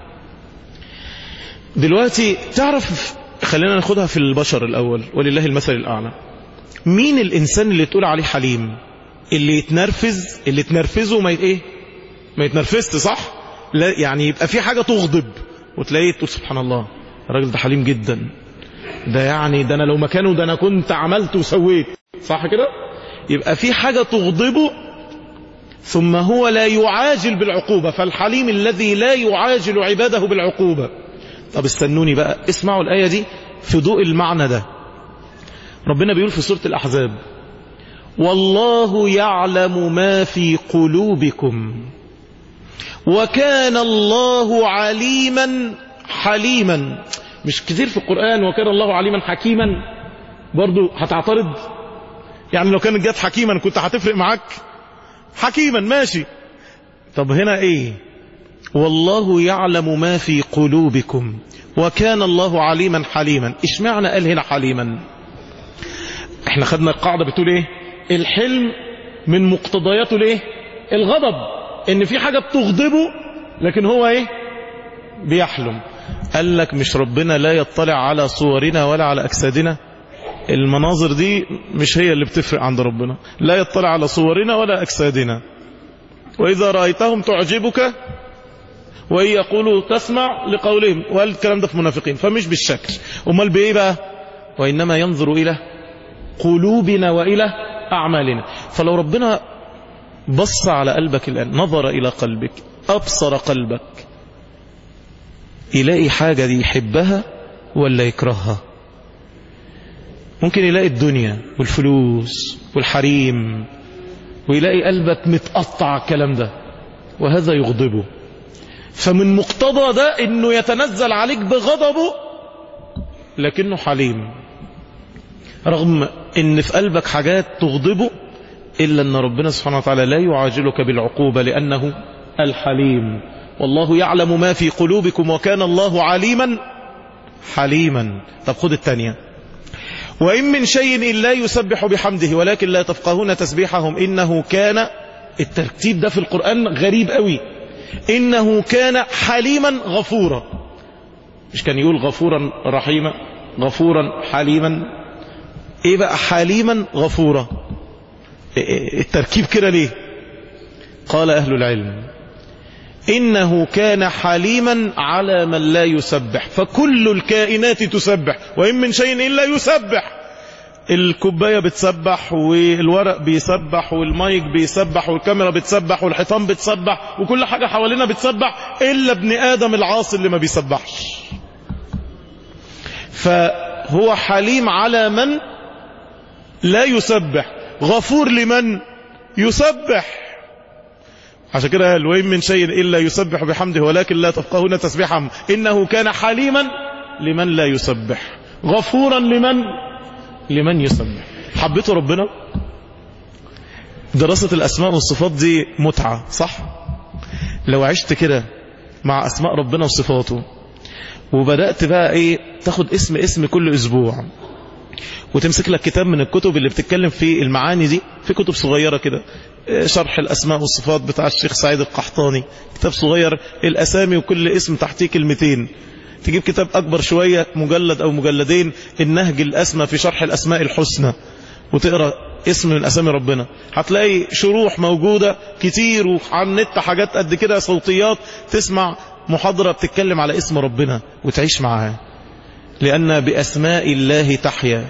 دلوقتي تعرف خلينا ناخدها في البشر الأول ولله المثل الأعلى مين الإنسان اللي تقول عليه حليم اللي يتنرفز اللي تنرفزه ما ايه ما يتنرفزت صح لا يعني يبقى في حاجة تغضب وتلاقيه تقول سبحان الله الراجل ده حليم جدا ده يعني ده انا لو مكانه ده انا كنت عملت وسويت صح كده يبقى في حاجة تغضبه ثم هو لا يعاجل بالعقوبة فالحليم الذي لا يعاجل عباده بالعقوبة طب استنوني بقى اسمعوا الآية دي في ضوء المعنى ده ربنا بيقول في سورة الأحزاب والله يعلم ما في قلوبكم وكان الله عليما حليما مش كتير في القرآن وكان الله عليما حكيما برضو هتعترض يعني لو كانت جت حكيما كنت هتفرق معاك حكيما ماشي طب هنا ايه والله يعلم ما في قلوبكم وكان الله عليما حليما ايش معنى قال هنا حليما احنا خدنا القاعدة بتقول ايه الحلم من مقتضياته الايه الغضب ان في حاجة بتغضبه لكن هو ايه بيحلم قال لك مش ربنا لا يطلع على صورنا ولا على أجسادنا المناظر دي مش هي اللي بتفرق عند ربنا لا يطلع على صورنا ولا أجسادنا وإذا رأيتهم تعجبك وإن يقولوا تسمع لقولهم والكلام ده في منافقين فمش بالشكل أمال بإيه بقى وإنما ينظر إلى قلوبنا وإلى أعمالنا فلو ربنا بص على قلبك الآن نظر إلى قلبك أبصر قلبك يلاقي حاجة دي يحبها ولا يكرهها ممكن يلاقي الدنيا والفلوس والحريم ويلاقي قلبك متقطع الكلام ده وهذا يغضبه فمن مقتضى ده انه يتنزل عليك بغضبه لكنه حليم رغم ان في قلبك حاجات تغضبه الا ان ربنا سبحانه وتعالى لا يعاجلك بالعقوبة لانه الحليم والله يعلم ما في قلوبكم وكان الله عليما حليما طب خد الثانية وإن من شيء إلا يسبح بحمده ولكن لا تفقهون تسبيحهم إنه كان الترتيب ده في القرآن غريب قوي إنه كان حليما غفورا مش كان يقول غفورا رحيما غفورا حليما ايه بقى حليما غفورا التركيب كده ليه قال أهل العلم إنه كان حليما على من لا يسبح فكل الكائنات تسبح وإن من شيء إلا يسبح الكوباية بتسبح والورق بيسبح والمايك بيسبح والكاميرا بتسبح والحيطان بتسبح وكل حاجة حوالينا بتسبح إلا ابن آدم العاصي اللي ما بيسبحش فهو حليم على من لا يسبح غفور لمن يسبح عشان كده قال وإن من شيء إلا يسبح بحمده ولكن لا تفقهون تسبيحهم إنه كان حليما لمن لا يسبح غفورا لمن لمن يسبح حبيته ربنا دراسة الأسماء والصفات دي متعة صح لو عشت كده مع أسماء ربنا وصفاته وبدأت بقى إيه تاخد اسم اسم كل أسبوع وتمسك لك كتاب من الكتب اللي بتتكلم في المعاني دي في كتب صغيرة كده شرح الأسماء والصفات بتاع الشيخ سعيد القحطاني كتاب صغير الأسامي وكل اسم تحتيه كلمتين تجيب كتاب أكبر شوية مجلد أو مجلدين النهج الأسمى في شرح الأسماء الحسنى وتقرأ اسم من أسامي ربنا هتلاقي شروح موجودة كتير وعلى النت حاجات قد كده صوتيات تسمع محاضرة بتتكلم على اسم ربنا وتعيش معاه لأن بأسماء الله تحيا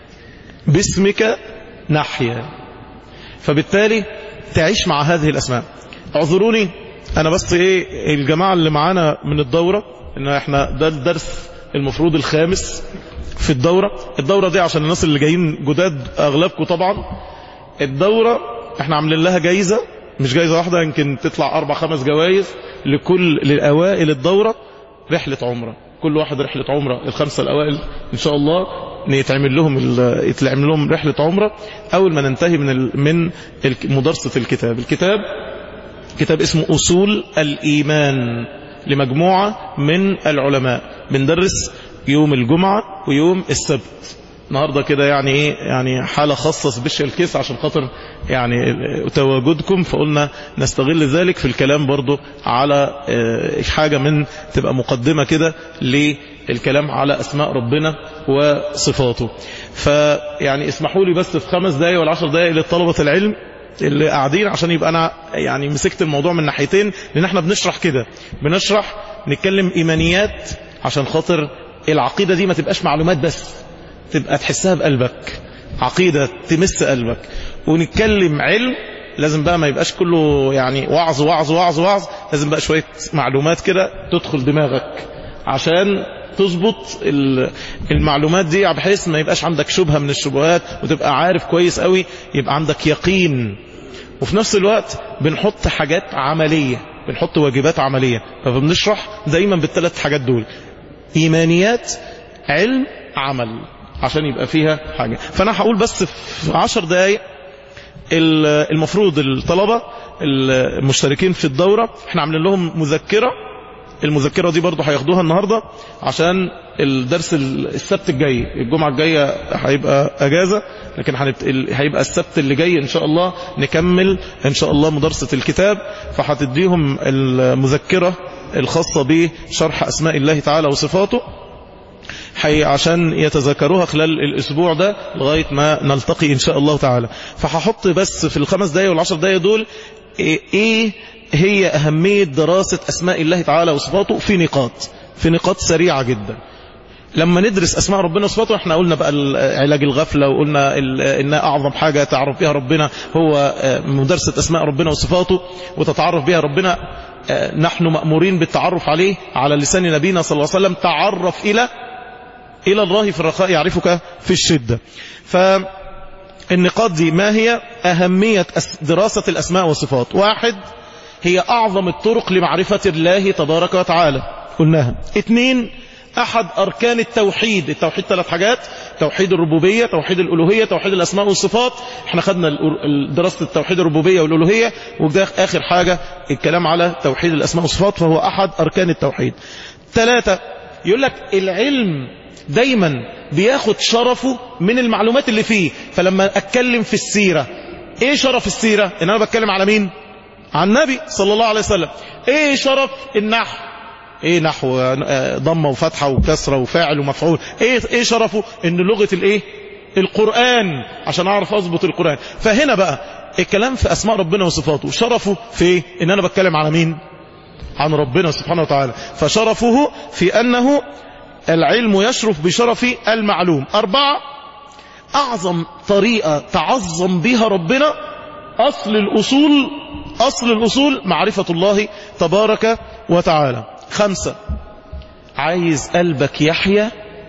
باسمك نحيا فبالتالي تعيش مع هذه الأسماء اعذروني أنا بس إيه الجماعة اللي معانا من الدورة إن إحنا ده الدرس المفروض الخامس في الدورة الدورة دي عشان الناس اللي جايين جداد أغلبكم طبعا الدورة إحنا عاملين لها جايزة مش جايزة واحدة يمكن تطلع أربع خمس جوائز لكل لأوائل الدورة رحلة عمرة كل واحد رحلة عمرة الخمسة الأوائل إن شاء الله يتعمل لهم يتعمل لهم رحلة عمرة أول ما ننتهي من ال... من مدرسة الكتاب الكتاب كتاب اسمه أصول الإيمان لمجموعة من العلماء بندرس يوم الجمعة ويوم السبت النهارده كده يعني ايه يعني حاله خاصه سبيشال كيس عشان خاطر يعني تواجدكم فقلنا نستغل ذلك في الكلام برضو على حاجه من تبقى مقدمه كده للكلام على اسماء ربنا وصفاته فيعني اسمحوا لي بس في خمس دقايق ولا عشر دقايق لطلبه العلم اللي قاعدين عشان يبقى انا يعني مسكت الموضوع من ناحيتين لان احنا بنشرح كده بنشرح نتكلم ايمانيات عشان خاطر العقيده دي ما تبقاش معلومات بس تبقى تحسها بقلبك عقيدة تمس قلبك ونتكلم علم لازم بقى ما يبقاش كله يعني وعظ وعظ وعظ وعظ لازم بقى شوية معلومات كده تدخل دماغك عشان تظبط المعلومات دي بحيث ما يبقاش عندك شبهة من الشبهات وتبقى عارف كويس قوي يبقى عندك يقين وفي نفس الوقت بنحط حاجات عملية بنحط واجبات عملية فبنشرح دايما بالثلاث حاجات دول إيمانيات علم عمل عشان يبقى فيها حاجة فأنا هقول بس في عشر دقايق المفروض الطلبة المشتركين في الدورة احنا عاملين لهم مذكرة المذكرة دي برضو هياخدوها النهاردة عشان الدرس السبت الجاي الجمعة الجاية هيبقى أجازة لكن هنبت... هيبقى السبت اللي جاي إن شاء الله نكمل إن شاء الله مدرسة الكتاب فهتديهم المذكرة الخاصة بشرح أسماء الله تعالى وصفاته حي عشان يتذكروها خلال الأسبوع ده لغاية ما نلتقي إن شاء الله تعالى فهحط بس في الخمس دقايق والعشر دقايق دول إيه هي أهمية دراسة أسماء الله تعالى وصفاته في نقاط في نقاط سريعة جدا لما ندرس أسماء ربنا وصفاته احنا قلنا بقى علاج الغفلة وقلنا إن أعظم حاجة تعرف بها ربنا هو مدرسة أسماء ربنا وصفاته وتتعرف بها ربنا نحن مأمورين بالتعرف عليه على لسان نبينا صلى الله عليه وسلم تعرف إلى إلى الله في الرخاء يعرفك في الشدة فالنقاط دي ما هي أهمية دراسة الأسماء والصفات واحد هي أعظم الطرق لمعرفة الله تبارك وتعالى قلناها اثنين أحد أركان التوحيد التوحيد ثلاث حاجات توحيد الربوبية توحيد الألوهية توحيد الأسماء والصفات احنا خدنا دراسة التوحيد الربوبية والألوهية وده آخر حاجة الكلام على توحيد الأسماء والصفات فهو أحد أركان التوحيد ثلاثة يقول لك العلم دايما بياخد شرفه من المعلومات اللي فيه فلما أتكلم في السيرة ايه شرف السيرة ان انا بتكلم على مين عن النبي صلى الله عليه وسلم ايه شرف النحو ايه نحو ضمه وفتحه وكسره وفاعل ومفعول ايه ايه شرفه ان لغه الايه القران عشان اعرف اضبط القران فهنا بقى الكلام في اسماء ربنا وصفاته شرفه في ايه ان انا بتكلم على مين عن ربنا سبحانه وتعالى فشرفه في انه العلم يشرف بشرف المعلوم اربعه اعظم طريقه تعظم بها ربنا اصل الاصول اصل الاصول معرفه الله تبارك وتعالى خمسة عايز قلبك يحيا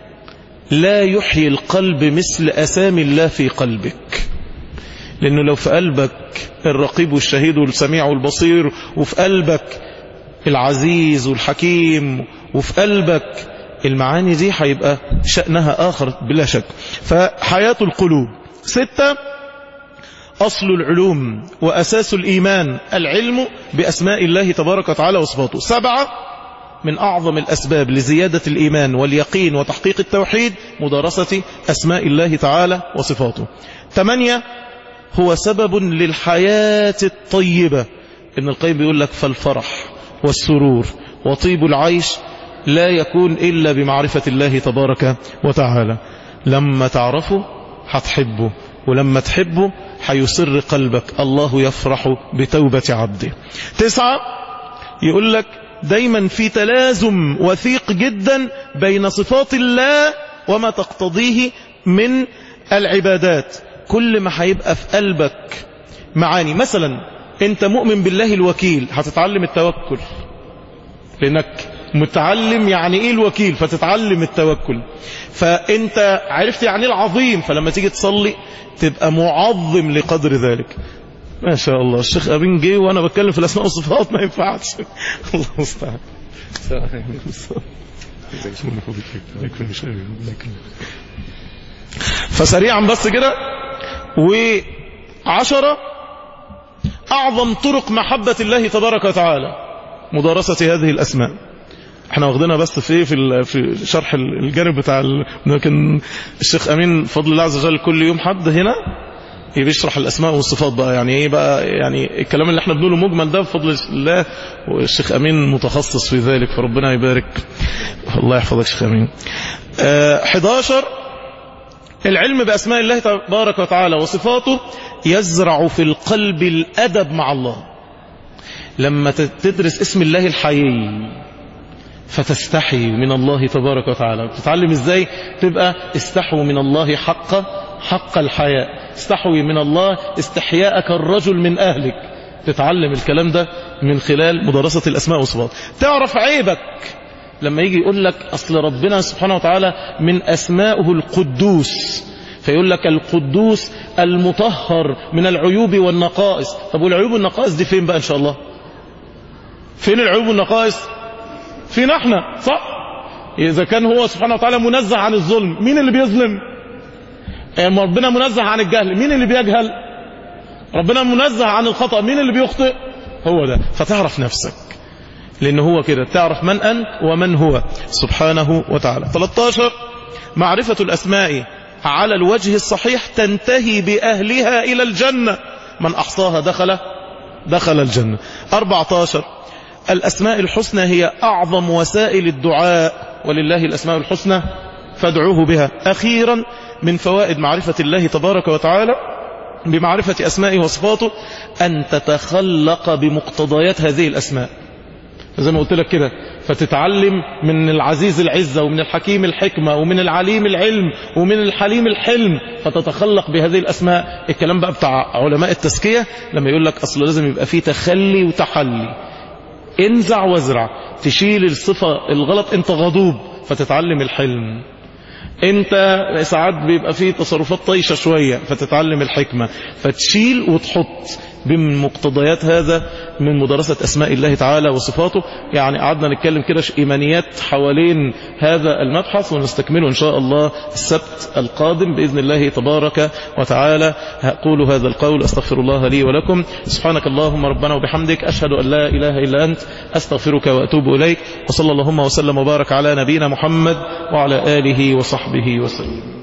لا يحيي القلب مثل أسامي الله في قلبك لأنه لو في قلبك الرقيب والشهيد والسميع والبصير وفي قلبك العزيز والحكيم وفي قلبك المعاني دي هيبقى شأنها آخر بلا شك فحياة القلوب ستة أصل العلوم وأساس الإيمان العلم بأسماء الله تبارك وتعالى وصفاته سبعة من أعظم الأسباب لزيادة الإيمان واليقين وتحقيق التوحيد مدارسة أسماء الله تعالى وصفاته ثمانية هو سبب للحياة الطيبة ابن القيم بيقول لك فالفرح والسرور وطيب العيش لا يكون إلا بمعرفة الله تبارك وتعالى لما تعرفه هتحبه ولما تحبه هيسر قلبك الله يفرح بتوبة عبده تسعة يقول لك دايما في تلازم وثيق جدا بين صفات الله وما تقتضيه من العبادات كل ما هيبقى في قلبك معاني مثلا انت مؤمن بالله الوكيل هتتعلم التوكل لانك متعلم يعني ايه الوكيل فتتعلم التوكل فانت عرفت يعني ايه العظيم فلما تيجي تصلي تبقى معظم لقدر ذلك ما شاء الله الشيخ أبين جه وأنا بتكلم في الأسماء والصفات ما ينفعش الله المستعان فسريعا بس كده وعشرة أعظم طرق محبة الله تبارك وتعالى مدارسة هذه الأسماء احنا واخدينها بس في في في شرح الجانب بتاع لكن الشيخ امين فضل الله عز وجل كل يوم حد هنا بيشرح الاسماء والصفات بقى يعني ايه بقى يعني الكلام اللي احنا بنقوله مجمل ده بفضل الله والشيخ امين متخصص في ذلك فربنا يبارك الله يحفظك شيخ امين اه 11 العلم باسماء الله تبارك وتعالى وصفاته يزرع في القلب الادب مع الله لما تدرس اسم الله الحيي فتستحي من الله تبارك وتعالى تتعلم ازاي تبقى استحوا من الله حق حق الحياء استحوي من الله استحياءك الرجل من أهلك تتعلم الكلام ده من خلال مدرسة الأسماء والصفات تعرف عيبك لما يجي يقول لك أصل ربنا سبحانه وتعالى من أسمائه القدوس فيقول لك القدوس المطهر من العيوب والنقائص طب والعيوب والنقائص دي فين بقى إن شاء الله فين العيوب والنقائص فينا احنا صح إذا كان هو سبحانه وتعالى منزه عن الظلم مين اللي بيظلم يعني ربنا منزه عن الجهل مين اللي بيجهل ربنا منزه عن الخطأ مين اللي بيخطئ هو ده فتعرف نفسك لأن هو كده تعرف من أنت ومن هو سبحانه وتعالى 13 معرفة الأسماء على الوجه الصحيح تنتهي بأهلها إلى الجنة من أحصاها دخل دخل الجنة 14 الأسماء الحسنى هي أعظم وسائل الدعاء ولله الأسماء الحسنى فادعوه بها أخيرا من فوائد معرفة الله تبارك وتعالى بمعرفة أسمائه وصفاته أن تتخلق بمقتضيات هذه الأسماء زي ما قلت لك كده فتتعلم من العزيز العزة ومن الحكيم الحكمة ومن العليم العلم ومن الحليم الحلم فتتخلق بهذه الأسماء الكلام بقى بتاع علماء التزكية لما يقول لك أصل لازم يبقى فيه تخلي وتحلي انزع وازرع تشيل الصفة الغلط انت غضوب فتتعلم الحلم انت ساعات بيبقى فيه تصرفات طيشة شوية فتتعلم الحكمة فتشيل وتحط من مقتضيات هذا من مدرسة أسماء الله تعالى وصفاته يعني قعدنا نتكلم كده إيمانيات حوالين هذا المبحث ونستكمله إن شاء الله السبت القادم بإذن الله تبارك وتعالى أقول هذا القول أستغفر الله لي ولكم سبحانك اللهم ربنا وبحمدك أشهد أن لا إله إلا أنت أستغفرك وأتوب إليك وصلى اللهم وسلم وبارك على نبينا محمد وعلى آله وصحبه وسلم